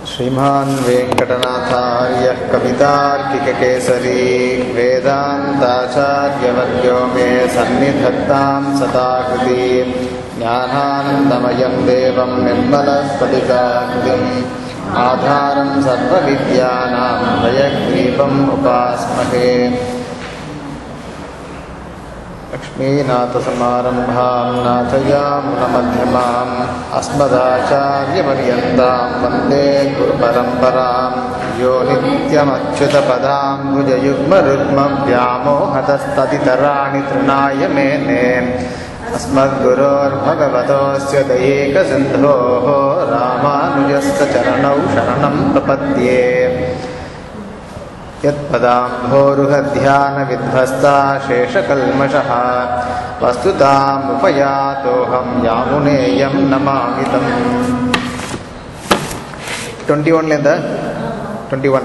श्रीमान् वेङ्कटनाथार्यः कवितार्किककेसरी वेदान्ताचार्यवर्यो मे सन्निधत्तां सदा हृदि ज्ञानानन्दमयं देवं निर्मलस्फटिकाकृतिम् आधारं सर्वविद्यानां भयग्रीपम् उपास्महे लक्ष्मीनाथसमारम्भां नाथयामुनमध्यमाम् अस्मदाचार्यपर्यन्तां वन्दे गुरुपरम्परां यो नित्यमच्युतपदां भुजयुग्मरुग्मव्यामोहतस्तदितराणि तृणाय मेने अस्मद्गुरोर्भगवतोऽस्य दयेकसिन्धोः रामानुजस्य चरणौ शरणं प्रपद्ये यत्पदाम्भोरुहध्यानविध्वस्ता शेषकल्मषः वस्तुतामुपयातोऽहं यामुनेयं नमामि तम् ट्वेण्टि ओन्लेन्द ट्वेण्टि ओन्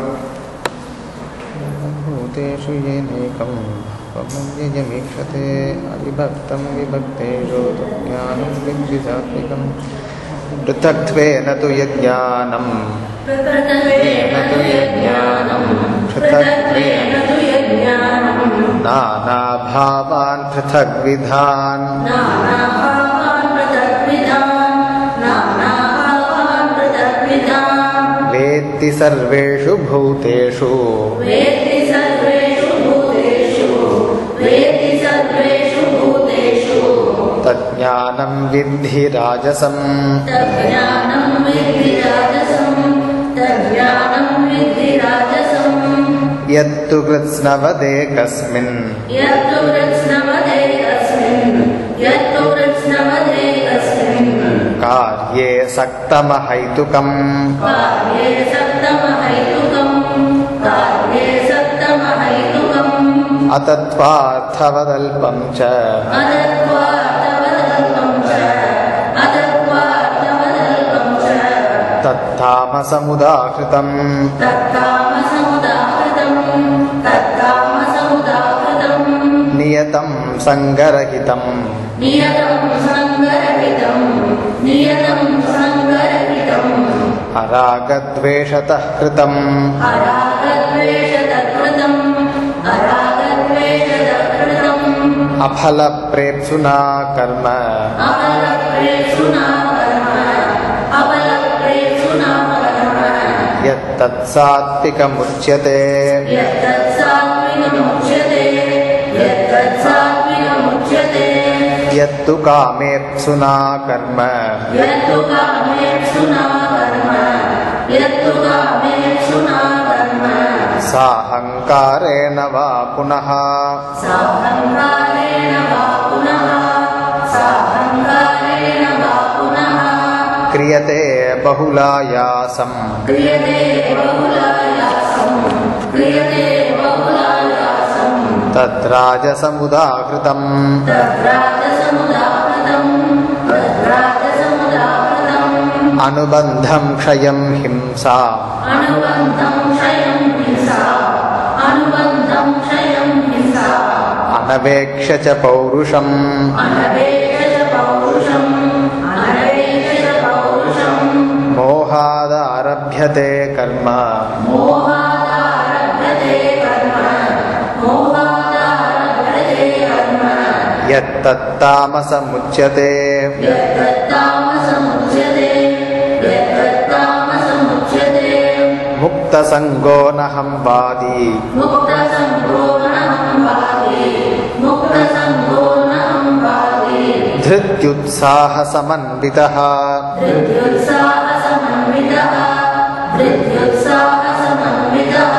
भूतेषु येनैकं यमीक्षते अविभक्तं विभक्तेषु ज्ञानं विद्विधात्मिकं पृथक्त्वेन तु यज्ञानम् पृथक्त्वेन तु यज्ञानम् पृथक्त्वेन तु यज्ञानम् नानाभावान् पृथग्विधान् नानाभावान् पृथग्विधान् नानाभावान् पृथग्विधान् वेत्ति सर्वेषु भूतेषु वेत्ति सर्वेषु भूतेषु वेत्ति सर्वेषु भूतेषु तज्ज्ञानं विद्धि राजसम् तज्ज्ञानं विद्धि राजसम् तज्ज्ञानं विद्धि राजसम् यत्तु कृत्स्नवदेकस्मिन् यत्तु कृत्स्नवदे अस्मिन् यत्तु कृत्स्नवदे अस्मिन् कार्ये सक्तमहैतुकम् कार्ये सप्तमहैतुकम् कार्ये सप्तमहैतुकम् अतत्त्वार्थवदल्पं च अदत्वार्थवदल्पं च अदत्वार्थवदल्पं च तत्तामसमुदाहृतम् तत्कामसमुदाहृतम् तत्कामसमुदाहृतम् नियतं सङ्गरहितम् नियतं सङ्गरहितम् नियतं सङ्गरहितम् अरागद्वेषतः कृतम् अरागद्वेषदकृतम् अरागद्वेषदकृतम् अफलप्रेप्सुना कर्म अपलप्रेषुना कर्म अपलप्रेषुना कर्म यत्तत्सात्विकमुच्यते यत्तत्सात्विकमुच्यते यत्तत्सात्विकमुच्यते यत्तु कामेप्सुना कर्म यत्तु कामेक्षुना कर्म यत्तु कामेक्षुना कर्म साहङ्कारेण वा पुनः साहङ्कारेण वा पुनः साहङ्कारेण वा पुनः क्रियते बहुलायासम् क्रियते बहुलायासम् क्रियते बहुलायासम् तद्राजसमुदाहृतम् तद्राजसमुदाहृतम् तद्राजसमुदाहृतम् अनुबन्धं क्षयं हिंसा अनुबन्धं क्षयं हिंसा अनुबन्धं क्षयं हिंसा अनवेक्ष्य च पौरुषम् अनवेश च पौरुषम् अनवेश च पौरुषम् मोहादारभ्यते कर्म मोहादारभ्यते कर्म मोहादारभ्यते कर्म यत्तत्तामसमुच्यते यत्तत्तामसमुच्यते यत्तत्तामसमुच्यते मुक्तसङ्गो नहं वादी मुक्तसङ्गोऽहं वादी मुक्तसङ्गोऽहं वादी धृत्युत्साहसमन्वितः धृत्युत्साहसमन्वितः धृत्युत्साहसमन्वितः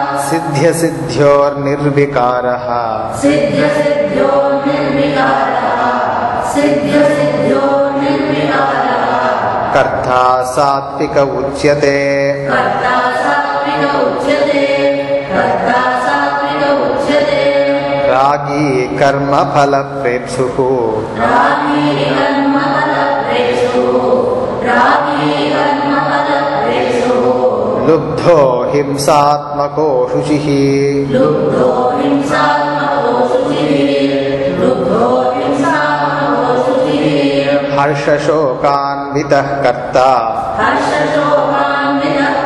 सिद्ध्यसिद्ध्योर्निर्विकारः सिद्ध्यसिद्ध्यो निर्विकारः सिद्ध्यसिद्ध्यो निर्विकारः कर्ता सात्विक उच्यते कर्ता सात्विक उच्यते कर्ता सात्विक उच्यते रागी कर्मफलप्रेप्सुः रागी कर्मफलप्रेषु रागी कर्मफलप्रेषु लुब्धो हिंसात्मको शुचिः लुब्धो हिंसात्मको शुचिः लुब्धो हिंसात्मको शुचिः हर्षशोकान्वितः कर्ता हर्षशोकान्वितः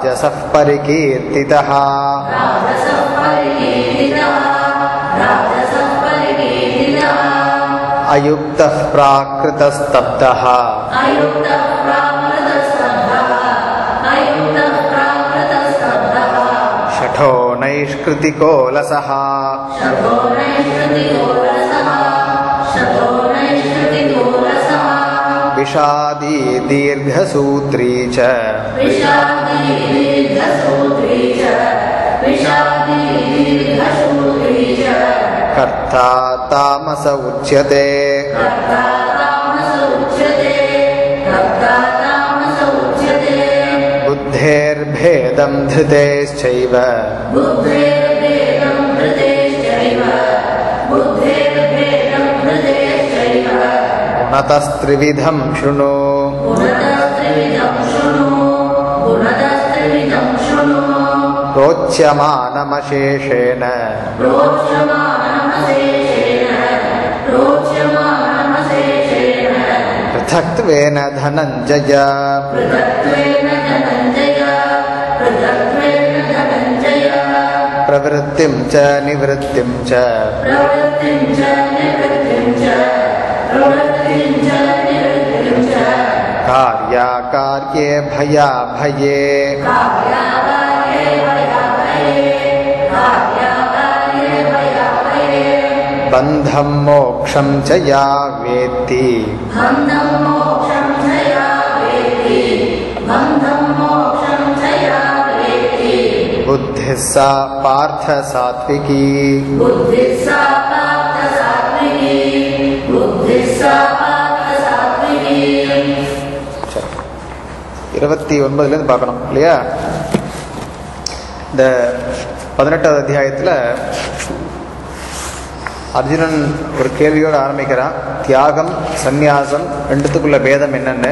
राजसः परिकीर्तितः राजसः परिकीर्तितः राजसः परिकीर्तितः अयुक्तः प्राकृतस्तब्धः अयुक्तः प्राकृतस्तब्धः अयुक्तः प्राकृतस्तब्धः शठो नैष्कृतिकोलसः शठो नैष्कृतिकोलसः शठो नैष्कृतिकोलसः विषादी दीर्घसूत्री च विषादी दीर्घसूत्री च विषादी दीर्घसूत्री च कर्ता तामस उच्यते कर्ता तामस उच्यते कर्ता तामस उच्यते बुद्धेर्भेदं धृतेश्चैव बुद्धेर्भेदं हृदेश्चैव बुद्धेर्भेदं हृदेश्चैव गुणतस्त्रिविधं शृणु गुणतस्त्रिविधं शृणु गुणतस्त्रिविधं शृणु प्रोच्यमानमशेषेण रोच्यमानमशेषेण रोच्यमानमशेषेण पृथक्त्वेन धनञ्जय पृथक्त्वेन धनञ्जय पृथक्त्वेन धनञ्जय प्रवृत्तिं च निवृत्तिं च प्रवृत्तिं च निवृत्तिं च प्रवृत्तिं च निवृत्तिं च कार्याकार्ये भयाभये कार्याकार्ये भयाभये कार्याकार्ये भयाभये बन्धं मोक्षं च या वेत्ति बन्धं मोक्षं च या वेत्ति बन्धं मोक्षं च या वेत्ति बुद्धिः सा पार्थ सात्विकी बुद्धिः सा पार्थ सात्विकी बुद्धिः सा पार्थ सात्विकी சரி. இருபத்தி ஒன்பதுலேருந்து பார்க்கணும் இல்லையா இந்த பதினெட்டாவது அத்தியாயத்தில் அர்ஜுனன் ஒரு கேள்வியோடு ஆரம்பிக்கிறான் தியாகம் சந்நியாசம் ரெண்டுத்துக்குள்ள பேதம் என்னன்னு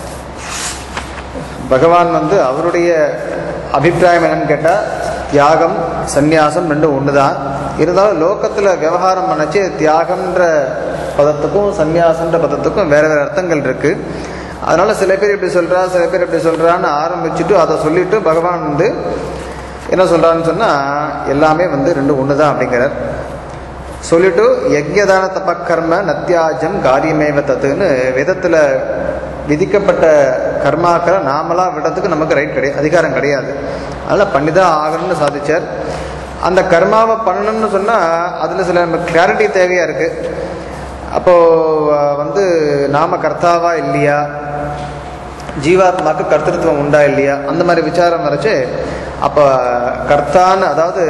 பகவான் வந்து அவருடைய அபிப்பிராயம் என்னன்னு கேட்டால் தியாகம் சந்நியாசம் ரெண்டும் ஒன்று தான் இருந்தாலும் லோகத்தில் விவகாரம் பண்ணச்சு தியாகம்ன்ற பதத்துக்கும் சந்நியாசம்ன்ற பதத்துக்கும் வேற வேற அர்த்தங்கள் இருக்கு அதனால சில பேர் இப்படி சொல்றா சில பேர் இப்படி சொல்றான்னு ஆரம்பிச்சுட்டு அதை சொல்லிட்டு பகவான் வந்து என்ன சொல்றான்னு சொன்னா எல்லாமே வந்து ரெண்டும் ஒன்று தான் அப்படிங்கிறார் சொல்லிட்டு யஜ்யதான தபக்கர்ம நத்தியாஜம் காரியமேவ தத்துன்னு வேதத்தில் விதிக்கப்பட்ட கர்மாக்களை நாமளா விடுறதுக்கு நமக்கு ரைட் கிடையாது அதிகாரம் கிடையாது அதனால் பண்ணி தான் ஆகணும்னு சாதிச்சார் அந்த கர்மாவை பண்ணணும்னு சொன்னால் அதில் சில நமக்கு கிளாரிட்டி தேவையாக இருக்குது அப்போது வந்து நாம கர்த்தாவா இல்லையா ஜீவாத்மாக்கு கர்த்தൃത്വம் உண்டா இல்லையா அந்த மாதிரி விசாரம் வரைச்சு அப்போ கர்த்தான்னு அதாவது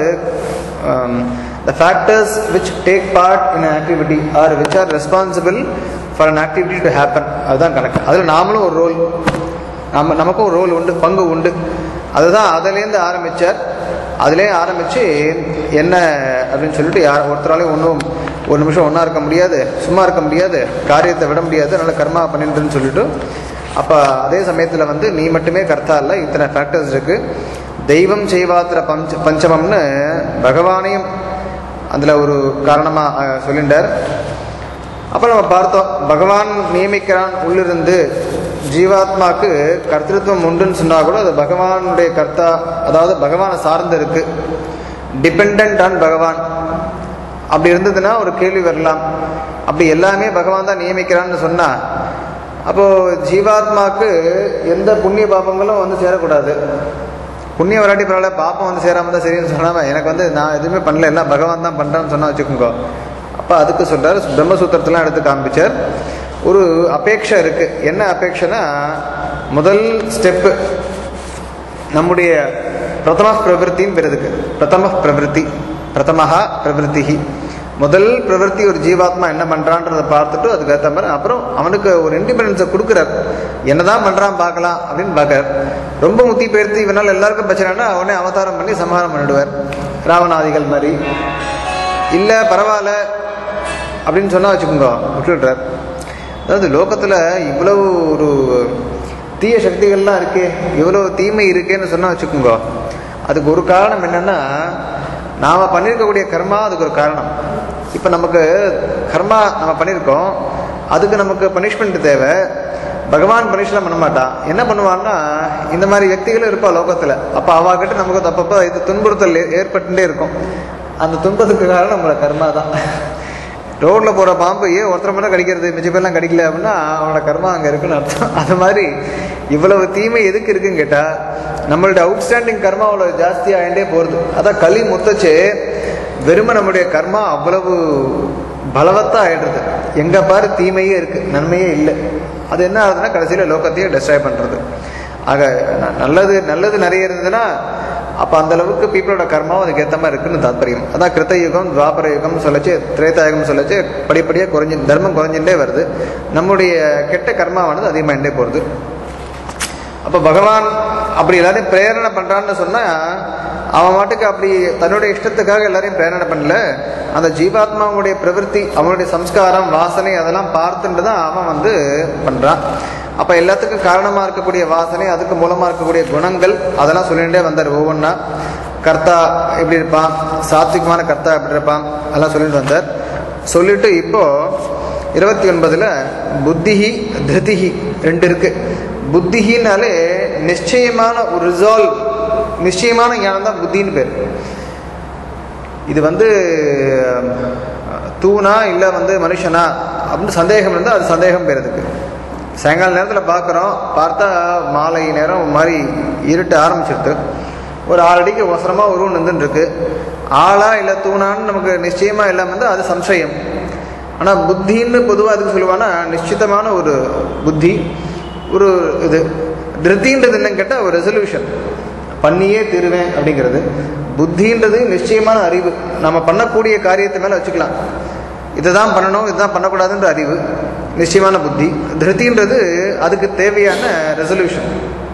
the factors which take part in activity are which are responsible for an activity to happen அதுதான் கணக்கு அதில் நாமளும் ஒரு ரோல் நம்ம நமக்கும் ஒரு ரோல் உண்டு பங்கு உண்டு அதுதான் அதுலேருந்து ஆரம்பித்தார் அதுலேயே ஆரம்பித்து என்ன அப்படின்னு சொல்லிட்டு யார் ஒருத்தராலையும் ஒன்றும் ஒரு நிமிஷம் ஒன்றா இருக்க முடியாது சும்மா இருக்க முடியாது காரியத்தை விட முடியாது அதனால் கர்மா பண்ணிட்டுன்னு சொல்லிட்டு அப்போ அதே சமயத்தில் வந்து நீ மட்டுமே கர்த்தா இல்லை இத்தனை ஃபேக்டர்ஸ் இருக்குது தெய்வம் செய்வாத்திர பஞ்ச பஞ்சமம்னு பகவானையும் அதில் ஒரு காரணமாக சொல்லிட்டார் அப்போ நம்ம பார்த்தோம் பகவான் நியமிக்கிறான் உள்ளிருந்து ஜீவாத்மாக்கு கர்த்தத்துவம் உண்டுன்னு சொன்னால் கூட அது பகவானுடைய கர்த்தா அதாவது பகவானை சார்ந்து இருக்கு டிபெண்ட் ஆன் பகவான் அப்படி இருந்ததுன்னா ஒரு கேள்வி வரலாம் அப்படி எல்லாமே பகவான் தான் நியமிக்கிறான்னு சொன்னா அப்போ ஜீவாத்மாக்கு எந்த புண்ணிய பாபங்களும் வந்து சேரக்கூடாது புண்ணிய வராட்டி பரவாயில்ல பாப்பம் வந்து சேராம தான் சரின்னு சொல்லாம எனக்கு வந்து நான் எதுவுமே பண்ணல எல்லாம் பகவான் தான் பண்றான்னு சொன்னா வச்சுக்கோங்க அப்போ அதுக்கு சொல்றாரு பிரம்மசூத்திரத்தெல்லாம் எடுத்து காண்பிச்சார் ஒரு அபேட்சை இருக்கு என்ன அபேட்சைனா முதல் ஸ்டெப்பு நம்முடைய பிரதம பிரவருத்தின்னு பேர் இதுக்கு பிரதம பிரவருத்தி பிரதமஹா பிரவருத்தி முதல் பிரவருத்தி ஒரு ஜீவாத்மா என்ன பண்றான்றதை பார்த்துட்டு அதுக்கு ஏற்ற மாதிரி அப்புறம் அவனுக்கு ஒரு இண்டிபெண்டன்ஸை கொடுக்குறார் என்னதான் பண்றான் பார்க்கலாம் அப்படின்னு பார்க்கறார் ரொம்ப முத்தி பேர்த்து இவனால் எல்லாருக்கும் பிரச்சனைனா அவனே அவதாரம் பண்ணி சமாதானம் பண்ணிடுவார் ராவணாதிகள் மாதிரி இல்லை பரவாயில்ல அப்படின்னு சொன்னா வச்சுக்கோங்க விட்டுடுறார் அதாவது லோகத்தில் இவ்வளவு ஒரு தீய சக்திகள்லாம் இருக்கே இவ்வளோ தீமை இருக்கேன்னு சொன்னா வச்சுக்கோங்க அதுக்கு ஒரு காரணம் என்னன்னா நாம் பண்ணியிருக்கக்கூடிய கர்மா அதுக்கு ஒரு காரணம் இப்போ நமக்கு கர்மா நம்ம பண்ணியிருக்கோம் அதுக்கு நமக்கு பனிஷ்மெண்ட் தேவை பகவான் பனிஷ்லாம் பண்ண மாட்டான் என்ன பண்ணுவான்னா இந்த மாதிரி வியக்திகளும் இருப்பா லோகத்தில் அப்போ அவாகிட்ட நமக்கு அப்பப்போ இது துன்புறுத்தல் ஏ- ஏற்பட்டுட்டே இருக்கும் அந்த துன்பத்துக்கு காரணம் நம்மளோட கர்மா தான் ரோட்டில் போகிற பாம்பு ஏன் ஒருத்தரை மட்டும் கடிக்கிறது மிச்ச பேர்லாம் கடிக்கல அப்படின்னா அவனோட கர்மா அங்கே இருக்குன்னு அர்த்தம் அது மாதிரி இவ்வளவு தீமை எதுக்கு இருக்குன்னு கேட்டால் நம்மளோட அவுட்ஸ்டாண்டிங் கர்மா அவ்வளோ ஜாஸ்தி ஆகிட்டே போகிறது அதான் களி முத்தச்சு வெறுமை நம்முடைய கர்மா அவ்வளவு பலவத்தா ஆயிடுறது எங்க பாரு தீமையே இருக்கு நன்மையே இல்லை அது என்ன ஆகுதுன்னா கடைசியில் லோகத்தையே டெஸ்ட்ராய் பண்றது ஆக ந- நல்லது நல்லது நிறைய இருந்ததுன்னா அப்போ அந்த அளவுக்கு பீப்புளோட கர்மாவும் அதுக்கு ஏற்ற மாதிரி இருக்குன்னு தாத்பரியம் அதான் கிருத்த யுகம் துவாபர யுகம் சொல்லச்சு திரேதாயுகம் சொல்லச்சு படிப்படியாக குறைஞ்சி தர்மம் குறைஞ்சுட்டே வருது நம்முடைய கெட்ட கர்மாவானது அதிகமாகிட்டே போகிறது அப்போ பகவான் அப்படி எல்லாரையும் பிரேரணை பண்ணுறான்னு சொன்னால் அவன் மாட்டுக்கு அப்படி தன்னுடைய இஷ்டத்துக்காக எல்லாரையும் பிரேரணை பண்ணல அந்த ஜீவாத்மாவுடைய பிரவൃத்தி அவனுடைய சம்ஸ்காரம் வாசனை அதெல்லாம் பார்த்துட்டு தான் அவன் வந்து பண்ணுறான் அப்போ எல்லாத்துக்கும் காரணமாக இருக்கக்கூடிய வாசனை அதுக்கு மூலமாக இருக்கக்கூடிய குணங்கள் அதெல்லாம் சொல்லிகிட்டே வந்தார் ஒவ்வொன்றா கர்த்தா எப்படி இருப்பான் சாத்விகமான கர்த்தா எப்படி இருப்பான் அதெல்லாம் சொல்லிட்டு வந்தார் சொல்லிட்டு இப்போ இருபத்தி ஒன்பதுல புத்திஹி திருதிஹி ரெண்டு இருக்கு புத்திஹினாலே நிச்சயமான ஒரு ரிசால்வ் நிச்சயமான ஞானம் தான் புத்தின்னு பேர் இது வந்து அஹ், தூணா இல்லை வந்து மனுஷனா அப்படின்னு சந்தேகம் இருந்தால் அது சந்தேகம் பேர் அதுக்கு சாயங்கால நேரத்தில் பார்க்குறோம் பார்த்தா மாலை நேரம் ஒரு மாதிரி இருட்ட ஆரம்பிச்சிருது ஒரு ஆறு அடிக்கு அவசரமாக உருவம் நின்றுன்னு இருக்கு ஆளா இல்லை தூணான்னு நமக்கு நிச்சயமாக இல்லாமல் இருந்தால் அது சம்சயம் ஆனால் புத்தின்னு பொதுவாக அதுக்கு சொல்லுவான்னா நிश्चितமான ஒரு புத்தி ஒரு இது திருப்தின்றது என்னன்னு கேட்டால் ஒரு ரெசல்யூஷன் பண்ணியே தீருவேன் அப்படிங்கிறது புத்தின்றது நிச்சயமான அறிவு நம்ம பண்ணக்கூடிய காரியத்தை மேலே வச்சுக்கலாம் இதுதான் பண்ணணும் இதுதான் பண்ணக்கூடாதுன்ற அறிவு நிச்சயமான புத்தி திருப்தின்றது அதுக்கு தேவையான ரெசல்யூஷன்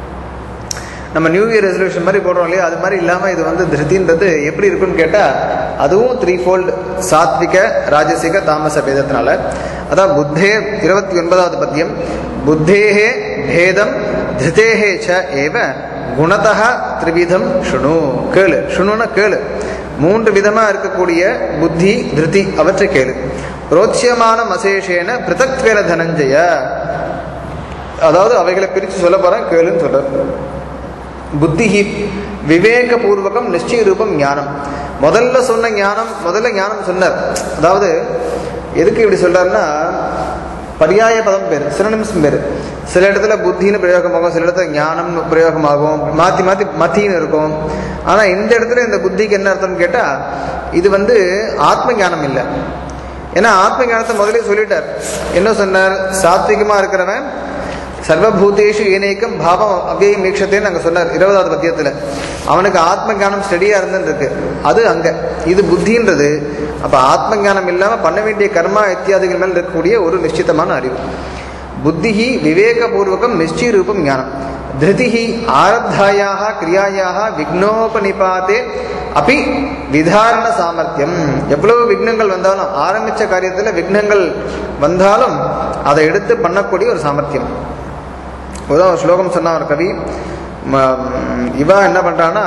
நம்ம நியூ இயர் ரெசல்யூஷன் மாதிரி போடுறோம் இல்லையா அது மாதிரி இல்லாமல் இது வந்து திருப்தின்றது எப்படி இருக்குன்னு கேட்டால் அதுவும் த்ரீ ஃபோல்டு சாத்விக ராஜசிக தாமச பேதத்தினால அதான் புத்தே இருபத்தி ஒன்பதாவது பத்தியம் புத்தேஹே பேதம் திருதேஹே ச ஏவ குணதா திரிவிதம் ஷுணு கேளு ஷுணுன்னா கேளு மூன்று விதமா இருக்கக்கூடிய புத்தி திருதி அவற்றை கேளு புரோட்சியமான அசேஷேன பிருத்தக்வேன தனஞ்சய அதாவது அவைகளை பிரித்து சொல்ல போறேன் கேளுன்னு சொல்றார் புத்திஹி விவேகபூர்வகம் நிச்சய ரூபம் ஞானம் முதல்ல சொன்ன ஞானம் முதல்ல ஞானம் சொன்னார் அதாவது எதுக்கு இப்படி சொல்றாருன்னா பரியாய பதம் பேர் சிறனிம்சம் பேர் சில இடத்துல புத்தின்னு பிரயோகமாகும் சில இடத்துல ஞானம் பிரயோகமாகும் மாற்றி மாற்றி மத்தின்னு இருக்கும் ஆனால் இந்த இடத்துல இந்த புத்திக்கு என்ன அர்த்தம்னு கேட்டால் இது வந்து ஆத்ம ஞானம் இல்லை ஏன்னா ஆத்ம ஞானத்தை முதலே சொல்லிட்டார் என்ன சொன்னார் சாத்விகமாக இருக்கிறவன் சர்வபூதேஷு ஏனைக்கம் பாவம் அவ்வியம் மீட்சத்தேன்னு நாங்கள் சொன்னார் இருபதாவது பத்தியத்தில் அவனுக்கு ஆத்ம ஞானம் ஸ்டடியாக இருந்துன்னு இருக்கு அது அங்கே இது புத்தின்றது அப்போ ஆத்ம ஞானம் இல்லாமல் பண்ண வேண்டிய கர்மா இத்தியாதிகள் மேல் இருக்கக்கூடிய ஒரு நிश्चितமான அறிவு புத்திஹி விவேகபூர்வகம் நிச்சய ரூபம் ஞானம் திருதிஹி ஆரத்தாயாக கிரியாயாக விக்னோபனிபாத்தே அப்பி விதாரண சாமர்த்தியம் எவ்வளவு விக்னங்கள் வந்தாலும் ஆரம்பித்த காரியத்தில் விக்னங்கள் வந்தாலும் அதை எடுத்து பண்ணக்கூடிய ஒரு சாமர்த்தியம் உதான் ஒரு ஸ்லோகம் சொன்னா ஒரு கவி ம- இவா என்ன பண்றான்னா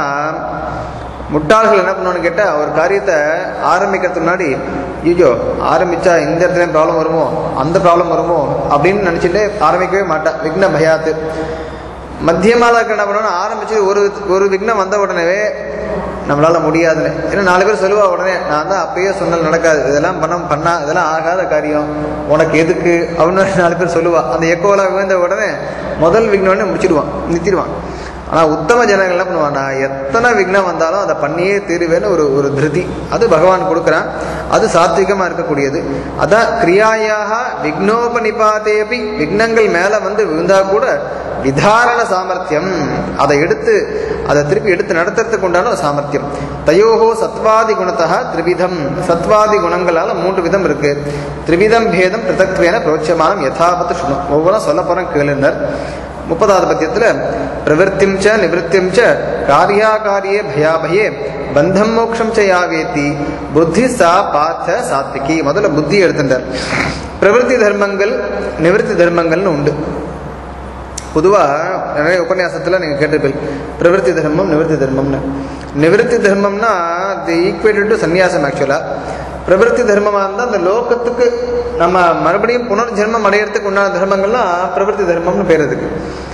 முட்டாள்கள் என்ன பண்ணுவான்னு கேட்டால் ஒரு காரியத்தை ஆரம்பிக்கிறதுக்கு முன்னாடி ஐயோ ஆரம்பிச்சா இந்த இடத்துல ப்ராப்ளம் வருமோ அந்த ப்ராப்ளம் வருமோ அப்படின்னு நினச்சிட்டு ஆரம்பிக்கவே மாட்டா விக்ன பயாத்து மத்தியமாக இருக்க என்ன பண்ணுவோம்னா ஆரம்பிச்சு ஒரு ஒரு விக்னம் வந்த உடனே நம்மளால முடியாதுன்னு ஏன்னா நாலு பேர் சொல்லுவா உடனே நான் தான் அப்பயே சொன்னது நடக்காது இதெல்லாம் பண்ண பண்ணா இதெல்லாம் ஆகாத காரியம் உனக்கு எதுக்கு அப்படின்னு நாலு பேர் சொல்லுவா அந்த எக்கோல விழுந்த உடனே முதல் விக்னம்னு முடிச்சிடுவான் நிறுத்திடுவான் ஆனால் உத்தம ஜனங்கள் என்ன பண்ணுவான்னா எத்தனை விக்னம் வந்தாலும் அதை பண்ணியே தீருவேன்னு ஒரு ஒரு திருதி அது பகவான் கொடுக்குறான் அது சாத்விகமாக இருக்கக்கூடியது அதான் கிரியாயாக விக்னோபனிபாதேபி விக்னங்கள் மேலே வந்து விழுந்தா கூட விதாரண சாமர்த்தியம் அதை எடுத்து அதை திருப்பி எடுத்து நடத்துறதுக்கு உண்டான ஒரு சாமர்த்தியம் தயோகோ சத்வாதி குணத்தா திரிவிதம் சத்வாதி குணங்களால் மூன்று விதம் இருக்கு திரிவிதம் பேதம் பிருத்தக்வேன பிரோட்சமானம் யதாபத்து சுணம் ஒவ்வொன்றும் சொல்ல போகிறேன் கேளுனர் முப்பதாவது பத்தியத்தில் பிரவருத்திம் ச நிவൃத்திம் ச காரியாகாரியே பயாபயே பந்தம் மோக்ஷம் ச யாவேத்தி புத்தி சா பார்த்த சாத்விகி முதல்ல புத்தி எடுத்துட்டார் பிரவருத்தி தர்மங்கள் நிவൃத்தி தர்மங்கள்னு உண்டு பொதுவாக நிறைய உபன்யாசத்தில் நீங்கள் கேட்டிருப்பீங்க பிரவருத்தி தர்மம் நிவர்த்தி தர்மம்னு நிவர்த்தி தர்மம்னா தி ஈக்குவேட்டட் டு சந்நியாசம் ஆக்சுவலாக பிரவருத்தி தர்மமாக இருந்தால் அந்த லோகத்துக்கு நம்ம மறுபடியும் புனர்ஜென்மம் அடையறதுக்கு உண்டான தர்மங்கள்லாம் பிரவருத்தி தர்மம்னு பேர் அதுக்கு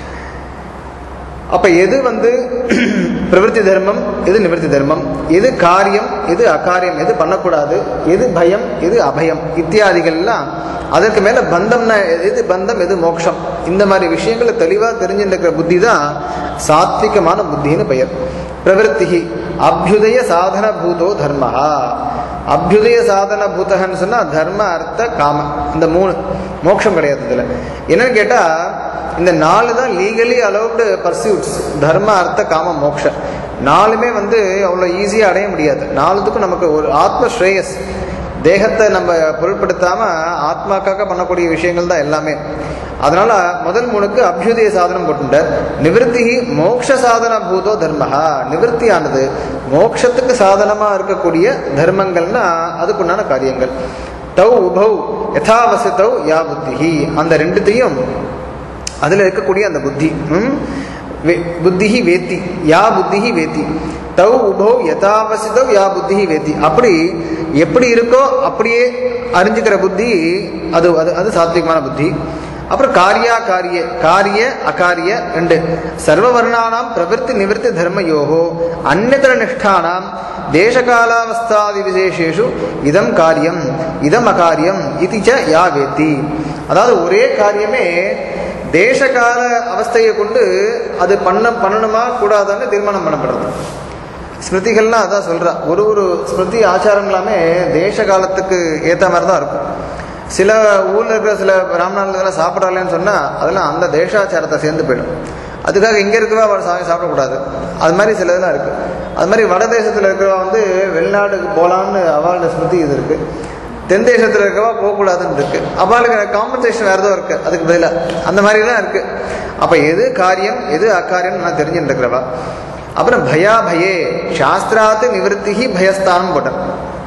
அப்ப எது வந்து பிரவருத்தி தர்மம் எது நிவர்த்தி தர்மம் எது காரியம் எது அகாரியம் எது பண்ணக்கூடாது எது பயம் எது அபயம் இத்தியாதிகள்லாம் அதற்கு மேல பந்தம்னா எது பந்தம் எது மோட்சம் இந்த மாதிரி விஷயங்களை தெளிவா தெரிஞ்சுருக்கிற புத்தி தான் சாத்விகமான புத்தின்னு பெயர் பிரவருத்தி அபியுதய சாதன பூதோ தர்மஹா அபியுதய சாதன பூதகன்னு சொன்னா தர்ம அர்த்த காம இந்த மூணு மோட்சம் கிடையாது இதுல என்னன்னு கேட்டா இந்த நாலு தான் லீகலி அலௌவ்டு பர்சியூட்ஸ் தர்ம அர்த்த காம மோக்ஷ நாலுமே வந்து அவ்வளோ ஈஸியாக அடைய முடியாது நாலுத்துக்கும் நமக்கு ஒரு ஆத்ம ஸ்ரேயஸ் தேகத்தை நம்ம பொருட்படுத்தாம ஆத்மாக்காக பண்ணக்கூடிய விஷயங்கள் தான் எல்லாமே அதனால முதல் மூணுக்கு அபியுதய சாதனம் போட்டுட்ட நிவர்த்தி மோக்ஷ சாதன பூதோ தர்மஹா நிவர்த்தியானது மோக்ஷத்துக்கு சாதனமா இருக்கக்கூடிய தர்மங்கள்னா அதுக்குண்டான காரியங்கள் தௌ உபௌ யதாவசித்தௌ யா புத்திஹி அந்த ரெண்டுத்தையும் அதில் இருக்கக்கூடிய அந்த புத்தி ம்? வே- புத்திஹி வேத்தி யா புத்திஹி வேத்தி தௌ உபௌ யதாவசிதவ் யா புத்திஹி வேத்தி அப்படி எப்படி இருக்கோ அப்படியே அறிஞ்சுக்கிற புத்தி அது அது அது சாத்விகமான புத்தி அப்புறம் காரியா காரிய காரிய அகாரிய ரெண்டு சர்வவர்ணானாம் பிரவருத்தி நிவர்த்தி தர்மயோகோ அந்நதர நிஷ்டானாம் தேசகாலாவஸ்தாதி விசேஷேஷு இதம் காரியம் இதம் அகாரியம் இது ச யா வேத்தி அதாவது ஒரே காரியமே தேசகால அவஸ்தையை கொண்டு அது பண்ண பண்ணணுமா கூடாதான்னு தீர்மானம் பண்ணப்படுறது ஸ்மிருதிகள்லாம் அதான் சொல்றா ஒரு ஒரு ஸ்மிருதி ஆச்சாரம் எல்லாமே தேச காலத்துக்கு ஏற்ற மாதிரி தான் இருக்கும் சில ஊர்ல இருக்கிற சில பிராமணர்கள் சாப்பிடலன்னு சொன்னா அதெல்லாம் அந்த தேசாச்சாரத்தை சேர்ந்து போயிடும் அதுக்காக இங்க இருக்கிறவா அவர் சாமி சாப்பிடக்கூடாது அது மாதிரி சில இதெல்லாம் இருக்கு அது மாதிரி வட தேசத்துல இருக்கிறவா வந்து வெளிநாட்டுக்கு போகலான்னு அவளோட ஸ்மிருதி இது இருக்கு தென் தேசத்துல இருக்கவா போகக்கூடாதுன்னு இருக்கு அவளுக்கு காம்பன்சேஷன் வேற ஏதோ இருக்கு அதுக்கு பதிலாக அந்த மாதிரிலாம் இருக்கு அப்ப எது காரியம் எது அக்காரியம் நான் தெரிஞ்சுட்டு இருக்கிறவா அப்புறம் பயா பயே சாஸ்திராத்து நிவர்த்தி பயஸ்தானம் போட்டார்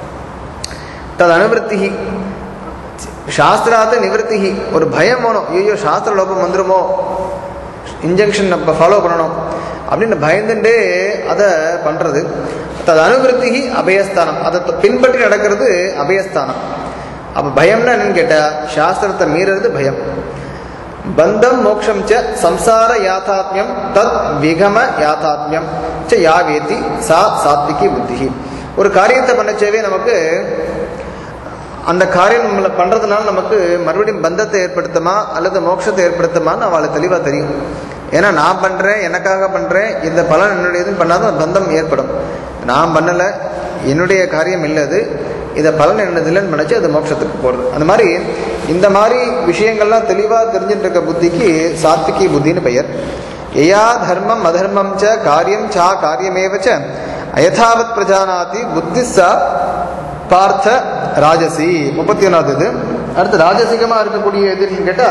தது அனுவருத்தி சாஸ்திராத்து நிவர்த்தி ஒரு பயம் வேணும் ஐயோ சாஸ்திர லோபம் வந்துருமோ இன்ஜெக்ஷன் நம்ம ஃபாலோ பண்ணணும் அப்படின்னு பயந்துட்டே அதை பண்றது தது அனுவருத்தி அபயஸ்தானம் அதை த- பின்பற்றி நடக்கிறது அபயஸ்தானம் அப்ப பயம்னா என்னன்னு கேட்டா சாஸ்திரத்தை மீறது பயம் பந்தம் மோக்ஷம் ச சம்சார யாத்தாத்மியம் தத் விகம யாத்தாத்மியம் ச யாவேதி சா சாத்விகி புத்தி ஒரு காரியத்தை பண்ணச்சேவே நமக்கு அந்த காரியம் நம்மளை பண்றதுனால நமக்கு மறுபடியும் பந்தத்தை ஏற்படுத்துமா அல்லது மோட்சத்தை ஏற்படுத்துமான்னு அவளுக்கு தெளிவா தெரியும் ஏன்னா நான் பண்றேன் எனக்காக பண்றேன் இந்த பலன் என்னுடையதுன்னு பண்ணாதான் பந்தம் ஏற்படும் நான் பண்ணல என்னுடைய காரியம் இல்லை அது இதை பலன் என்னதில்லைன்னு நினைச்சு அது மோட்சத்துக்கு போறது அந்த மாதிரி இந்த மாதிரி விஷயங்கள்லாம் தெளிவா தெரிஞ்சுட்டு இருக்க புத்திக்கு சாத்விகி புத்தின்னு பெயர் எயா தர்மம் அதர்மம் ச காரியம் சா காரியமேவ ச அயதாவத் பிரஜானாதி புத்தி சா பார்த்த ராஜசி முப்பத்தி ஒன்றாவது இது அடுத்து ராஜசிகமா இருக்கக்கூடிய எதுன்னு கேட்டா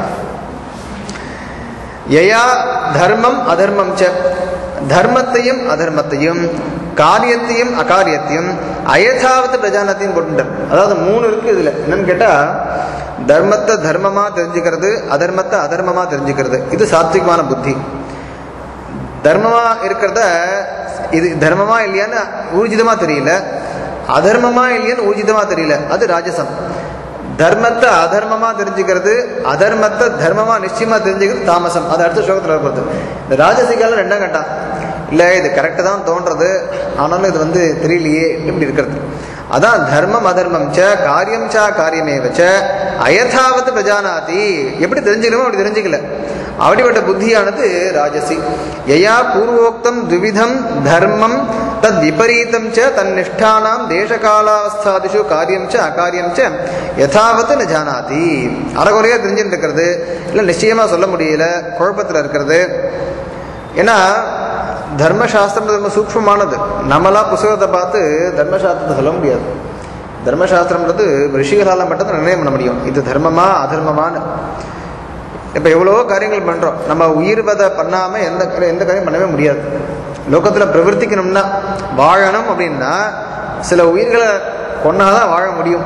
யயா தர்மம் அதர்மம் ச தர்மத்தையும் அதர்மத்தையும் காரியத்தையும் அகாரியத்தையும் அயதாவத்து பிரஜானத்தையும் போட்டுட்டார் அதாவது மூணு இருக்கு இதுல என்னன்னு கேட்டா தர்மத்தை தர்மமா தெரிஞ்சுக்கிறது அதர்மத்தை அதர்மமா தெரிஞ்சுக்கிறது இது சாத்விகமான புத்தி தர்மமா இருக்கிறத இது தர்மமா இல்லையான்னு ஊர்ஜிதமா தெரியல அதர்மமா இல்லையான்னு ஊர்ஜிதமா தெரியல அது ராஜசம் தர்மத்தை அதர்மமா தெரிஞ்சுக்கிறது அதர்மத்தை தர்மமா நிச்சயமா தெரிஞ்சுக்கிறது தாமசம் அது அடுத்த ஸ்லோகத்தில் வரப்படுது இந்த ராஜசிகால ரெண்டாம் கட்டம் இல்லை இது கரெக்டாக தான் தோன்றது ஆனாலும் இது வந்து தெரியலையே இப்படி இருக்கிறது அதான் தர்மம் அதர்மம் ச காரியம் சா காரியமே வச்ச அயதாவத்து பிரஜானாதி எப்படி தெரிஞ்சுக்கணுமோ அப்படி தெரிஞ்சுக்கல அப்படிப்பட்ட புத்தியானது ராஜசி யயா பூர்வோக்தம் துவிதம் தர்மம் தத் விபரீதம் ச தன்னிஷ்டானாம் தேசகாலாவஸ்தாதிஷு காரியம் ச அகாரியம் ச யதாவத்து ந ஜானாதி அறகுறையா தெரிஞ்சுட்டு இருக்கிறது இல்லை நிச்சயமா சொல்ல முடியல குழப்பத்தில் இருக்கிறது ஏன்னா தர்மசாஸ்திரம் ரொம்ப சூக்ஷ்மமானது நம்மளா புஸ்தகத்தை பார்த்து தர்மசாஸ்திரத்தை சொல்ல முடியாது தர்மசாஸ்திரம்ன்றது ரிஷிகளால் மட்டும்தான் நிர்ணயம் பண்ண முடியும் இது தர்மமா அதர்மமான்னு இப்போ எவ்வளவோ காரியங்கள் பண்ணுறோம் நம்ம உயிர் வதை பண்ணாமல் எந்த எந்த காரியம் பண்ணவே முடியாது லோகத்தில் பிரவர்த்திக்கணும்னா வாழணும் அப்படின்னா சில உயிர்களை கொன்னாதான் வாழ முடியும்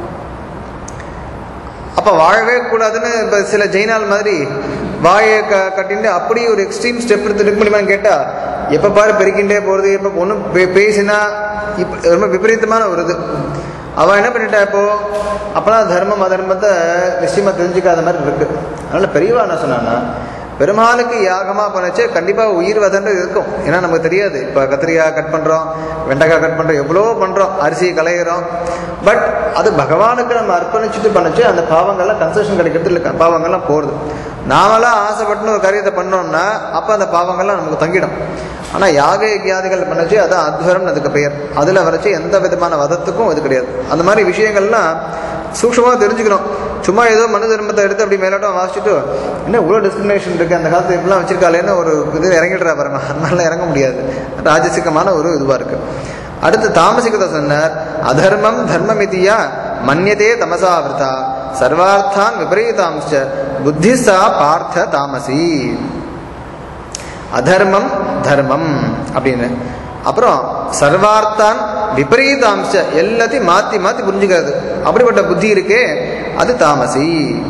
அப்போ வாழவே கூடாதுன்னு இப்போ சில ஜெயினால் மாதிரி வாயை க கட்டிட்டு அப்படி ஒரு எக்ஸ்ட்ரீம் ஸ்டெப் எடுத்து எடுக்க முடியுமான்னு கேட்டால் எப்போ பாரு பெருக்கின்றே போகிறது எப்போ ஒன்றும் பேசினா இப்போ ரொம்ப விபரீதமான ஒரு இது அவன் என்ன பண்ணிட்டா இப்போ அப்போலாம் தர்மம் அதர்மத்தை நிச்சயமாக தெரிஞ்சுக்காத மாதிரி இருக்கு அதனால பெரியவா என்ன சொன்னான்னா பெருமாளுக்கு யாகமாக பண்ணச்சு கண்டிப்பாக உயிர் வதன்றது இருக்கும் ஏன்னா நமக்கு தெரியாது இப்போ கத்திரிக்காய் கட் பண்ணுறோம் வெண்டைக்காய் கட் பண்ணுறோம் எவ்வளோ பண்ணுறோம் அரிசி களையிறோம் பட் அது பகவானுக்கு நம்ம அர்ப்பணிச்சுட்டு பண்ணச்சு அந்த பாவங்கள்லாம் கன்செஷன் கிடைக்கிறது இல்லை பாவங்கள்லாம் போகிறது நாமெல்லாம் ஆசைப்பட்டுன்னு ஒரு காரியத்தை பண்ணோம்னா அப்போ அந்த பாவங்கள்லாம் நமக்கு தங்கிடும் ஆனால் யாக யஜ்யாதிகள் பண்ணச்சு அதான் அத்வரம் அதுக்கு பெயர் அதில் வரைச்சு எந்த விதமான வதத்துக்கும் இது கிடையாது அந்த மாதிரி விஷயங்கள்லாம் சூக்ஷமாக தெரிஞ்சுக்கணும் சும்மா ஏதோ மனு தர்மத்தை எடுத்து அப்படி மேலோட்டம் வாசிச்சுட்டு என்ன இவ்வளோ டிஸ்கிரிமினேஷன் இருக்குது அந்த காலத்தில் இப்படிலாம் வச்சிருக்காளேன்னு ஒரு இது இறங்கிடுறா பாருங்க அதனால இறங்க முடியாது ராஜசிகமான ஒரு இதுவாக இருக்குது அடுத்து தாமசிகத்தை சொன்னார் அதர்மம் தர்மமிதியா மன்யதே தமசாவிரதா சர்வார்த்தான் விபரீதாம்ச புத்திசா பார்த்த தாமசி அதர்மம் தர்மம் அப்படின்னு அப்புறம் சர்வார்த்தான் விபரீதாம்ச எல்லாத்தையும் மாற்றி மாற்றி புரிஞ்சுக்கிறது அப்படிப்பட்ட புத்தி இருக்கே அது தாமசி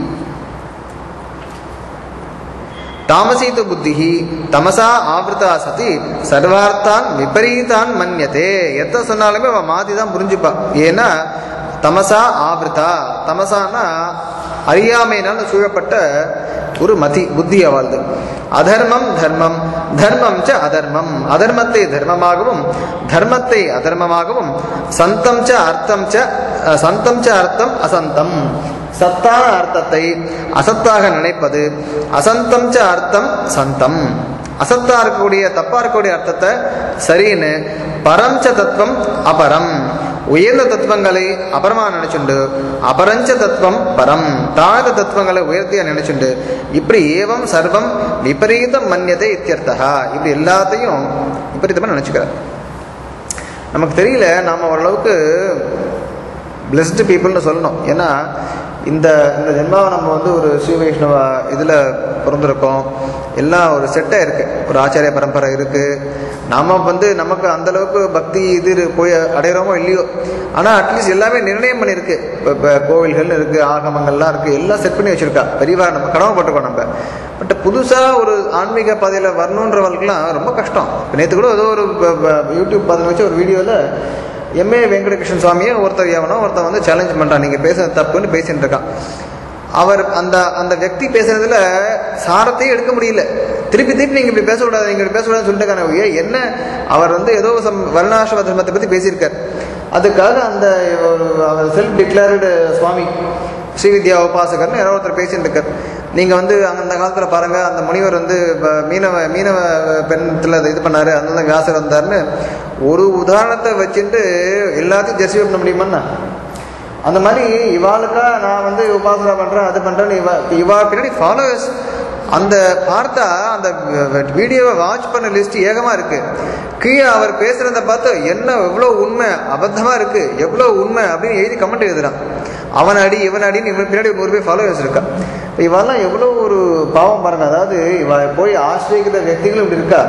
தாமசீத்து புத்தி தமசா ஆவருத்தா சதி சர்வார்த்தான் விபரீதான் மன்யதே எத்த சொன்னாலுமே அவன் மாற்றி தான் புரிஞ்சுப்பா ஏன்னா தமசா ஆவருத்தா தமசானா அறியாமையினால் சூழப்பட்ட ஒரு மதி புத்தி அவள்து அதர்மம் தர்மம் தர்மம் ச அதர்மம் அதர்மத்தை தர்மமாகவும் தர்மத்தை அதர்மமாகவும் சந்தம் ச அர்த்தம் ச அஹ், சந்தம் ச அர்த்தம் அசந்தம் சத்தான அர்த்தத்தை அசத்தாக நினைப்பது அசந்தம் ச அர்த்தம் சந்தம் அசத்தா இருக்கக்கூடிய தப்பா இருக்கக்கூடிய அர்த்தத்தை சரின்னு பரஞ்ச தத்துவம் அபரம் உயர்ந்த தத்துவங்களை அபரமா நினைச்சுண்டு அபரஞ்ச தத்துவம் பரம் தாழ்ந்த தத்துவங்களை உயர்த்தியா நினைச்சுண்டு இப்படி ஏவம் சர்வம் விபரீதம் மன்யதை இத்தியர்த்தகா இப்படி எல்லாத்தையும் விபரீதமா நினைச்சுக்கிறார் நமக்கு தெரியல நாம ஓரளவுக்கு பிளெஸ்டு பீப்புள்னு சொல்லணும் ஏன்னா இந்த இந்த ஜென்மாவை நம்ம வந்து ஒரு ஸ்ரீ வைஷ்ணவ இதில் பிறந்திருக்கோம் எல்லாம் ஒரு செட்டாக இருக்குது ஒரு ஆச்சாரிய பரம்பரை இருக்குது நாம வந்து நமக்கு அந்த அளவுக்கு பக்தி இது இரு- போய் அடையிறோமோ இல்லையோ ஆனால் அட்லீஸ்ட் எல்லாமே நிர்ணயம் பண்ணியிருக்கு இப்போ இப்போ கோவில்கள் இருக்குது ஆகமங்கள்லாம் இருக்குது எல்லாம் செட் பண்ணி வச்சுருக்கா பெரியவா நம்ம கடமைப்பட்டிருக்கோம் நம்ம பட் புதுசாக ஒரு ஆன்மீக பாதையில் வரணுன்றவங்களுக்குலாம் ரொம்ப கஷ்டம் இப்போ நேற்று கூட ஏதோ ஒரு ப- ப- யூடியூப் பார்த்து வச்சு ஒரு வீடியோவில் எம்ஏ வெங்கடகிருஷ்ணன் சுவாமியை ஒருத்தர் எவனோ ஒருத்தன் வந்து சேலஞ்ச் பண்ணுறான் நீங்கள் பேசுறது தப்புன்னு பேசிட்டு இருக்கான் அவர் அந்த அந்த व्यक्ति பேசுறதுல சாரத்தையும் எடுக்க முடியல திருப்பி திருப்பி நீங்கள் இப்படி பேசக்கூடாது நீங்கள் இப்படி பேசக்கூடாதுன்னு சொல்லிட்டு ஏன் என்ன அவர் வந்து ஏதோ சம் வர்ணாசிரம தர்மத்தை பற்றி பேசியிருக்கார் அதுக்காக அந்த ஒரு அவர் செல்ஃப் டிக்ளேர்டு சுவாமி ஸ்ரீவித்யா உபாசகர்னு யாரோ ஒருத்தர் பேசிட்டு இருக்கார் நீங்கள் வந்து அங்க அந்த காலத்தில் பாருங்கள் அந்த முனிவர் வந்து ப- மீனவ மீனவ பெண்ணத்தில் இது பண்ணார் அதனால வியாசர் வந்தார்னு ஒரு உதாரணத்தை வச்சுட்டு எல்லாத்தையும் ஜஸ்டிஃபை பண்ண முடியுமாண்ணா அந்த மாதிரி இவாளுக்கா நான் வந்து உபாசனை பண்றேன் அது பண்றேன்னு இவா இவா பின்னாடி ஃபாலோவர்ஸ் அந்த பார்த்தா அந்த வீடியோவை வாட்ச் பண்ண லிஸ்ட் ஏகமா இருக்கு கீழே அவர் பேசுறத பார்த்து என்ன எவ்வளோ உண்மை அபத்தமா இருக்கு எவ்வளோ உண்மை அப்படின்னு எழுதி கமெண்ட் எழுதுறான் அவன் அடி இவன் அடின்னு இவன் பின்னாடி நூறு பேர் ஃபாலோவர்ஸ் இருக்கா இப்போ இவெல்லாம் எவ்வளோ ஒரு பாவம் பாருங்க அதாவது இவ போய் ஆசிரியக்கிற వ్యక్తిகளும் இப்படி இருக்கா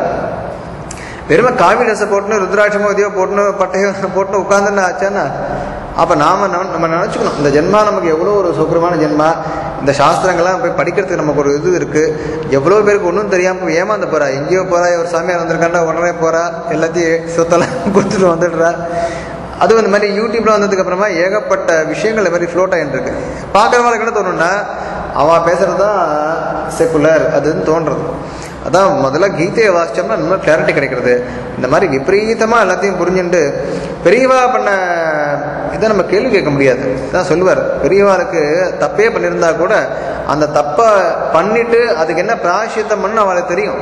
வெறும காவி ட்ரெஸ்ஸை போட்டுன்னு ருத்ராட்சமோ இதையோ போட்டுன்னு பட்டையோ போட்டுன்னு உட்காந்துன்னு ஆச்சான்னா அப்போ நாம நம்ம நம்ம நினச்சிக்கணும் இந்த ஜென்மா நமக்கு எவ்வளோ ஒரு சுக்கரமான ஜென்மா இந்த சாஸ்திரங்கள்லாம் போய் படிக்கிறதுக்கு நமக்கு ஒரு இது இருக்குது எவ்வளோ பேருக்கு ஒன்றும் தெரியாமல் ஏமாந்து போகிறா எங்கேயோ போகிறா ஒரு சாமியார் வந்திருக்காண்டா உடனே போகிறா எல்லாத்தையும் சொத்தெல்லாம் கொடுத்துட்டு வந்துடுறா அதுவும் இந்த மாதிரி யூடியூப்ல வந்ததுக்கு அப்புறமா ஏகப்பட்ட விஷயங்கள் இந்த மாதிரி ஃப்ளோட் ஆகிட்டு இருக்கு பார்க்குறவங்களுக்கு என்ன தோணும்னா அவன் பேசுறது தான் செக்குலர் அதுன்னு தோன்றது அதான் முதல்ல கீதையை வாசிச்சோம்னா இன்னும் கிளாரிட்டி கிடைக்கிறது இந்த மாதிரி விபரீதமாக எல்லாத்தையும் புரிஞ்சுண்டு பெரியவா பண்ண இதை நம்ம கேள்வி கேட்க முடியாது தான் சொல்லுவார் பெரியவாளுக்கு தப்பே பண்ணியிருந்தா கூட அந்த தப்பை பண்ணிட்டு அதுக்கு என்ன பிராயசித்தம் பண்ணு அவளுக்கு தெரியும்